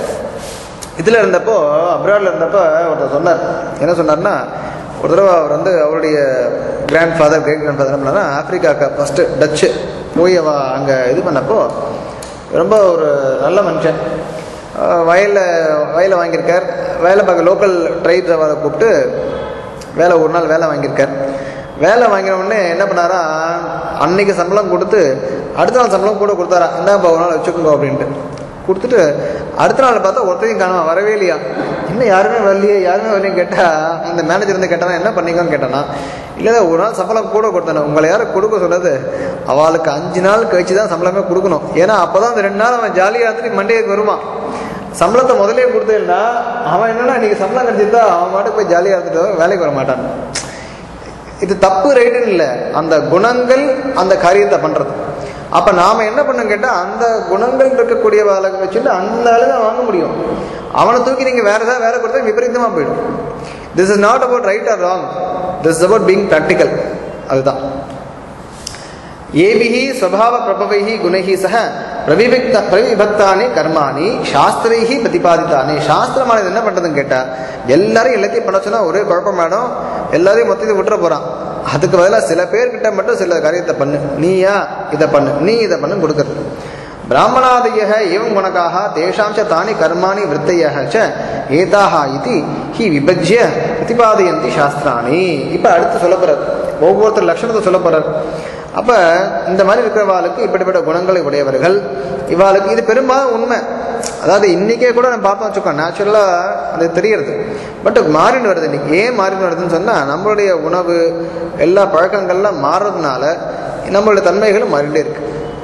இதில் இருந்தப்போ அப்ராடில் இருந்தப்போ ஒருத்தர் சொன்னார் என்ன சொன்னார்னா ஒரு தடவை அவர் வந்து அவருடைய grandfather great grandfather என்ன பண்ணார்னா ஆப்பிரிக்காவுக்கு ஃபஸ்ட்டு டச்சு போய் அவ அங்கே இது பண்ணப்போ ரொம்ப ஒரு நல்ல மனுஷன் வயலில் வயலை வாங்கியிருக்கார் வேலை பார்க்க லோக்கல் ட்ரைப்ஸ் அவரை கூப்பிட்டு வேலை ஒரு நாள் வேலை வாங்கியிருக்கார் வேலை வாங்கின உடனே என்ன பண்ணாரா அன்னைக்கு சம்பளம் கொடுத்து அடுத்த நாள் சம்பளம் கூட கொடுத்தாரா இந்தாப்பா ஒரு நாள் வச்சுக்கோங்க அப்படின்ட்டு கொடுத்துட்டு அடுத்த நாள் பார்த்தா ஒருத்தையும் காணாம வரவே இல்லையா இன்னும் யாருமே வரலையே யாருமே வரலையும் கேட்டா அந்த மேனேஜர் வந்து கேட்டானா என்ன பண்ணீங்கன்னு கேட்டானா இல்லை ஒரு நாள் சம்பளம் கூட கொடுத்தானே உங்களை யாரும் கொடுக்க சொன்னது அவளுக்கு அஞ்சு நாள் கழிச்சு தான் சம்பளமே கொடுக்கணும் ஏன்னா அப்பதான் அந்த ரெண்டு நாள் அவன் ஜாலியாக இருந்துட்டு மண்டேக்கு வருவான் சம்பளத்தை முதலே கொடுத்தேன்னா அவன் என்னன்னா இன்னைக்கு சம்பளம் கிடைச்சிருந்தா அவன் மாட்டுக்கு போய் ஜாலியாக இருந்துட்டு வேலைக்கு வர மாட்டான் இது தப்பு ரைட்டுன்னு இல்லை அந்த குணங்கள் அந்த காரியத்தை பண்றது அப்ப நாம என்ன பண்ண கேட்டா அந்த குணங்கள் இருக்கக்கூடிய வேலை வச்சுட்டு அந்த வேலை தான் வாங்க முடியும் அவனை தூக்கி நீங்க வேற ஏதாவது வேலை கொடுத்தா விபரீதமா போயிடும் this is not about right or wrong this is about being practical அதுதான் ஏபிஹி ஸ்வபாவ பிரபவைஹி குணைஹி சக பிரவிபக்த பிரவிபக்தானி கர்மாணி சாஸ்திரைஹி பிரதிபாதித்தானி சாஸ்திரமானது என்ன பண்றதுன்னு கேட்டா எல்லாரும் எல்லாத்தையும் பண்ண சொன்னா ஒரே குழப்பம் மேடம் எல்லாரையும் மொத்தத்தை விட்டுற போறான் அதுக்கு பதிலாக சில பேர்கிட்ட மட்டும் சில காரியத்தை பண்ணு நீயா இதை பண்ணு நீ இதை பண்ணு கொடுக்கறது பிராமணாதய ஏவம் குணக்காக தேஷாம் ச தானி கர்மாணி விற்த்தைய ச ஏதாக இது ஹி விபஜ்ய பிரதிபாதயந்தி சாஸ்திராணி இப்போ அடுத்து சொல்ல போறார் ஒவ்வொருத்தர் லட்சணத்தை சொல்ல போறார் அப்ப இந்த மாதிரி இருக்கிறவாளுக்கு இப்படிப்பட்ட குணங்களை உடையவர்கள் இவாளுக்கு இது பெரும்பாலும் உண்மை அதாவது இன்னைக்கே கூட நம்ம பார்த்தோம் வச்சுக்கோ நேச்சுரலா அது தெரியறது பட் மாறின்னு வருது இன்னைக்கு ஏன் மாறின்னு வருதுன்னு சொன்னா நம்மளுடைய உணவு எல்லா பழக்கங்கள்லாம் மாறுறதுனால நம்மளுடைய தன்மைகளும் மாறிட்டே இருக்கு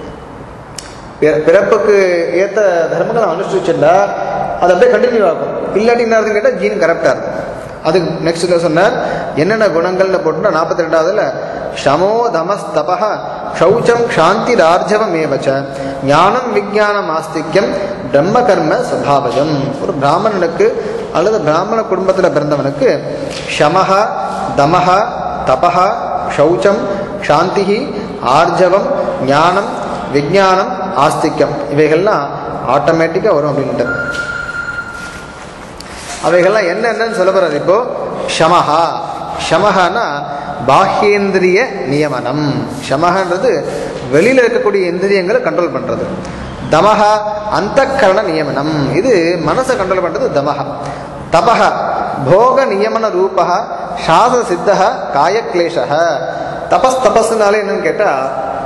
பிற- பிறப்புக்கு ஏற்ற தர்மங்களை அனுஷ்டிச்சுட்டா அது அப்படியே கண்டினியூ ஆகும் இல்லாட்டி என்ன ஆகுதுன்னு கேட்டால் ஜீன் கரெக்டாக இருக்கும் அதுக்கு நெக்ஸ்ட் சொன்னார் என்னென்ன குணங்கள்னு போட்டுனா நாற்பத்தி ரெண்டாவதுல ஷமோ தமஸ் தபஹ ஷௌச்சம் க்ஷாந்தி ரார்ஜவம் ஏவச்ச ஞானம் விஜானம் ஆஸ்திக்யம் பிரம்ம கர்ம சுபாவஜம் ஒரு பிராமணனுக்கு அல்லது பிராமண குடும்பத்தில் பிறந்தவனுக்கு ஷமஹ தமஹ தபஹ ஷௌச்சம் க்ஷாந்தி ஆர்ஜவம் ஞானம் விஜானம் ஆஸ்திக்கம் இவைகள்லாம் ஆட்டோமேட்டிக்காக வரும் அப்படின்ட்டு அவைகள்லாம் என்னென்னு சொல்ல போறாரு இப்போ ஷமஹா ஷமஹானா பாஹ்யேந்திரிய நியமனம் ஷமஹன்றது வெளியில் இருக்கக்கூடிய இந்திரியங்களை கண்ட்ரோல் பண்ணுறது தமஹ அந்தக்கரண நியமனம் இது மனசை கண்ட்ரோல் பண்ணுறது தமஹ தபஹ போக நியமன ரூபா சாத சித்த காயக்லேஷ தபஸ் தபஸ்னாலே என்னன்னு கேட்டால்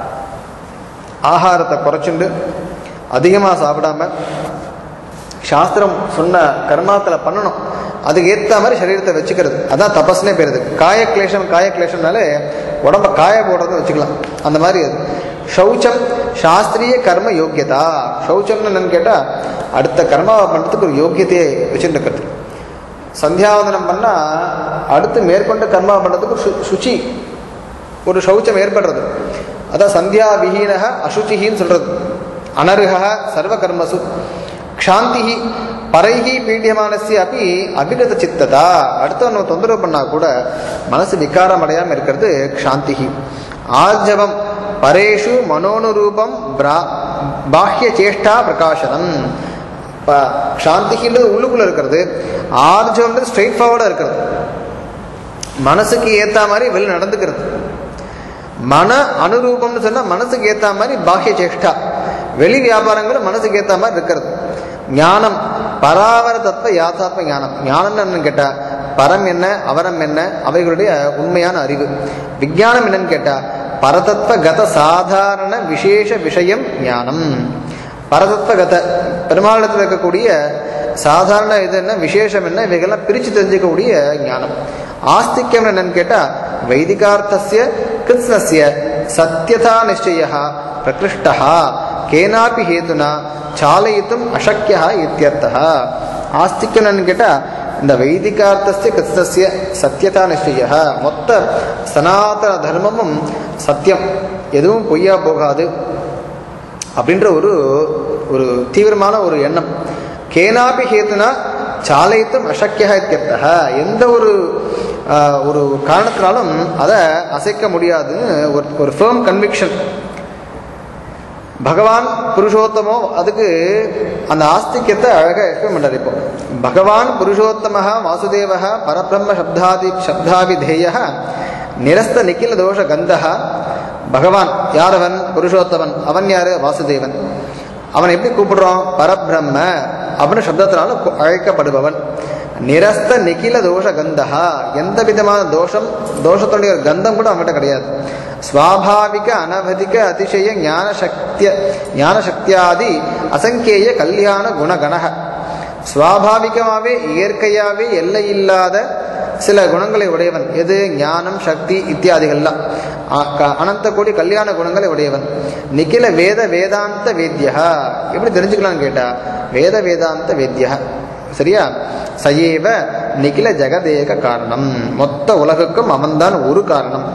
ஆகாரத்தை குறைச்சுண்டு அதிகமாக சாப்பிடாம சாஸ்திரம் சொன்ன கர்மாக்களை பண்ணணும் அதுக்கு ஏற்ற மாதிரி சரீரத்தை வச்சுக்கிறது அதான் தபஸ்னே பேருது காயக்லேஷம் காயக்லேஷம்னாலே உடம்ப காய போடுறத வச்சுக்கலாம் அந்த மாதிரி அது சௌச்சம் சாஸ்திரிய கர்ம யோக்கியதா சௌச்சம்னு என்னன்னு கேட்டால் அடுத்த கர்மாவை பண்ணுறதுக்கு ஒரு யோக்கியத்தையே வச்சுட்டு இருக்கிறது சந்தியாவந்தனம் பண்ணால் அடுத்து மேற்கொண்டு கர்மா பண்ணுறதுக்கு சு சுச்சி ஒரு சௌச்சம் ஏற்படுறது அதான் சந்தியா விஹீனக அசுச்சிஹின்னு சொல்கிறது அனர்ஹ சர்வ கர்மசு க்ஷாந்தி பரைகி பீடியமானசிய அப்படி அபிகத சித்ததா அடுத்தவன் நம்ம தொந்தரவு பண்ணா கூட மனசு விகாரம் அடையாமல் இருக்கிறது க்ஷாந்தி ஆர்ஜவம் பரேஷு மனோனுரூபம் பிரா பாஹ்ய சேஷ்டா பிரகாசனம் இப்போ சாந்தின்றது உள்ளுக்குள்ள இருக்கிறது ஆர்ஜவம்ன்றது ஸ்ட்ரெயிட் ஃபார்வர்டாக இருக்கிறது மனசுக்கு ஏற்ற மாதிரி வெளில நடந்துக்கிறது மன அனுரூபம்னு சொன்னால் மனசுக்கு ஏற்ற மாதிரி பாஹ்ய சேஷ்டா வெளி வியாபாரங்கள் மனசுக்கு ஏற்ற மாதிரி இருக்கிறது ஞானம் பராவர தத்துவ யாத்தாத்ம ஞானம் ஞானம்னு என்னன்னு கேட்டால் பரம் என்ன அவரம் என்ன அவைகளுடைய உண்மையான அறிவு விஞ்ஞானம் என்னன்னு கேட்டால் பரதத்துவ கத சாதாரண விசேஷ விஷயம் ஞானம் பரதத்துவ கத பெருமாளத்தில் இருக்கக்கூடிய சாதாரண இது என்ன விசேஷம் என்ன இவைகள்லாம் பிரித்து தெரிஞ்சுக்கக்கூடிய ஞானம் ஆஸ்திக்யம் என்னன்னு கேட்டால் வைதிகார்த்தசிய கிருத்னசிய சத்தியதா நிச்சய பிரகிருஷ்டா கேனாப்பி ஹேதுனா சாலயித்தும் அசக்கியா இத்தியர்த்தः ஆஸ்திக்யம் என்னன்னு கேட்டால் இந்த வைதிகார்த்தஸ்ய கிருஷ்ணஸ்ய சத்தியதா நிச்சய மொத்த சனாதன தர்மமும் சத்தியம் எதுவும் பொய்யா போகாது அப்படின்ற ஒரு ஒரு தீவிரமான ஒரு எண்ணம் கேனாபி ஹேத்துனா சாலைத்தும் அசக்கியா இத்தியர்த்தக எந்த ஒரு ஆஹ், ஒரு காரணத்தினாலும் அதை அசைக்க முடியாதுன்னு ஒரு ஒரு ஃபேம் கன்விக்ஷன் பகவான் புருஷோத்தமோ அதுக்கு அந்த ஆஸ்திக்யத்தை அழகாக எக்ஸ்பிளைன் பண்ணுறாரு இப்போ பகவான் புருஷோத்தம வாசுதேவ பரபிரம்ம சப்தாதி சப்தாவிதேய நிரஸ்த நிக்கில தோஷ கந்தா பகவான் யார் அவன் புருஷோத்தமன் அவன் யாரு வாசுதேவன் அவனை எப்படி கூப்பிடுறோம் பரபிரம்ம அவன் சப்தத்தினால கு- அழைக்கப்படுபவன் நிரஸ்த நிகில தோஷ கந்தா எந்த விதமான தோஷம் தோஷத்துடைய ஒரு கந்தம் கூட அவன்கிட்ட கிடையாது ஸ்வாபாவிக அனவதிக அதிசய ஞான சக்திய ஞான சக்தியாதி அசங்கேய கல்யாண குணகணக சுவாபாவிகமாகவே இயற்கையாகவே எல்லையில்லாத சில குணங்களை உடையவன் எது ஞானம் சக்தி இத்தியாதிகள்லாம் அ- க- அனந்த கோடி கல்யாண குணங்களை உடையவன் நிகில வேத வேதாந்த வேத்யா எப்படி தெரிஞ்சுக்கலாம்னு கேட்டா வேத வேதாந்த வேத்யா சரியா சயேவ நிகில ஜெகதேக காரணம் மொத்த உலகுக்கும் அவன்தான் ஒரு காரணம்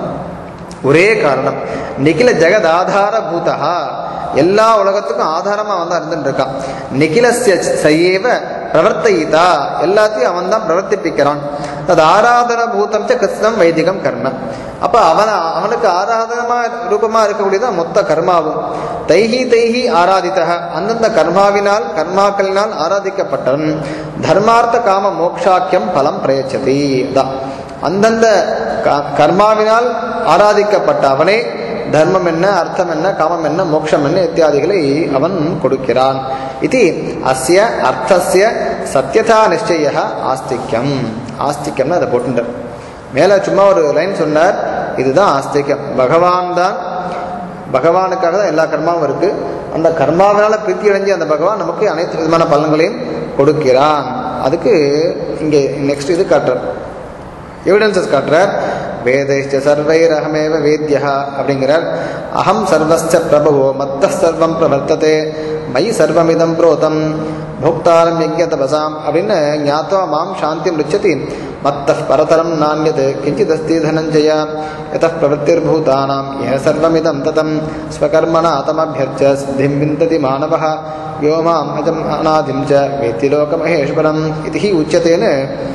ஒரே காரணம் நிகில ஜெகதாதார பூதா எல்லா உலகத்துக்கும் ஆதாரமா அவன் தான் இருந்துட்டு இருக்கான் நிகிலஸ்ய சையேவ பிரவர்த்திதா எல்லாத்தையும் அவன் தான் பிரவர்த்திப்பிக்கிறான் அது ஆராதன பூதம் ச கிருஷ்ணம் வைதிகம் கர்ம அப்ப அவன அவனுக்கு ஆராதனமா ரூபமா இருக்கக்கூடியதான் மொத்த கர்மாவும் தைஹி தைஹி ஆராதித்த அந்தந்த கர்மாவினால் கர்மாக்களினால் ஆராதிக்கப்பட்டவன் தர்மார்த்த காம மோக்ஷாக்கியம் பலம் பிரயச்சதி தான் அந்தந்த க- கர்மாவினால் ஆராதிக்கப்பட்ட அவனே தர்மம் என்ன அர்த்தம் என்ன காமம் என்ன மோட்சம் என்ன இத்தியாதிகளை அவன் கொடுக்கிறான் இது அஸ்ய அர்த்தஸ்ய சத்தியதா நிச்சய ஆஸ்திக்யம் ஆஸ்திக்யம்னு அதை போட்டுட்டார் மேலே சும்மா ஒரு லைன் சொன்னார் இதுதான் ஆஸ்திக்யம் பகவான் தான் பகவானுக்காக தான் எல்லா கர்மாவும் இருக்கு அந்த கர்மாவினால பிரீத்தி அடைஞ்சு அந்த பகவான் நமக்கு அனைத்து விதமான பலன்களையும் கொடுக்கிறான் அதுக்கு இங்கே நெக்ஸ்ட் இது காட்டுறார் எவிடன்சஸ் காட்டுறார் வேதைச்ச சர்வைர் அகமேவ வேத்யா அப்படிங்கிறார் அகம் சர்வஸ்ச பிரபவோ மத்த சர்வம் பிரவர்த்ததே மயி சர்வமிதம் புரோதம் போக்தாரம் யஜ்ய தபசாம் அப்படின்னு ஞாத்வா மாம் சாந்தி ருச்சதி மத்த பரதரம் நானியது கிஞ்சிதஸ்தி தனஞ்சய யத பிரவೃತ್ತಿர்பூதானாம் ஏ சர்வமிதம் ததம் ஸ்வகர்மணா தமபியர்ச்ச சித்திம் விந்ததி மாணவः யோ மாம் அஜம் அநாதிம் ச வேத்தி லோகமகேஸ்வரம் இது ஹி உச்சத்தேன்னு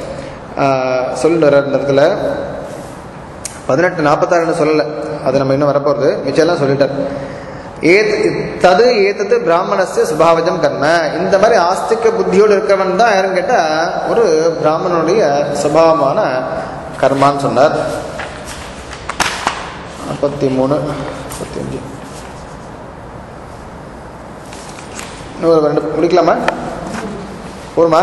சொல்லுற இந்த இடத்துல பதினெட்டு நாற்பத்தாறுன்னு சொல்லலை அது நம்ம இன்னும் வரப்போகிறது மிச்சம்லாம் சொல்லிட்டார் ஏத் தது ஏத்தது பிராமணஸ்ய சுபாவஜம் கர்ம இந்த மாதிரி ஆஸ்திக புத்தியோடு இருக்கிறவன் தான் யாரும் கேட்டால் ஒரு பிராமணனுடைய சுபாவமான கர்மான்னு சொன்னார் நாற்பத்தி மூணு முப்பத்தி அஞ்சு இன்னும் ஒரு ரெண்டு முடிக்கலாமா போருமா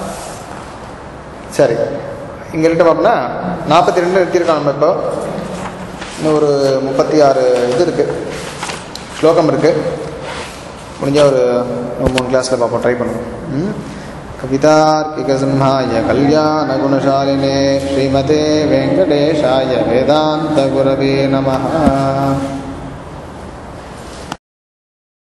சரி இங்கே இருக்கட்டும் அப்படின்னா நாற்பத்தி ரெண்டு நிறுத்தியிருக்கோம் நம்ம இப்போ இன்னும் ஒரு முப்பத்தி ஆறு இது இருக்குது ஸ்லோகம் இருக்குது முடிஞ்சால் ஒரு மூணு கிளாஸில் பார்ப்போம் ட்ரை பண்ணுவோம் ம் कवितार्किकसिंहाय कल्याणगुणशालिने श्रीमते वेङ्कटेशाय वेदान्तगुरवे नमः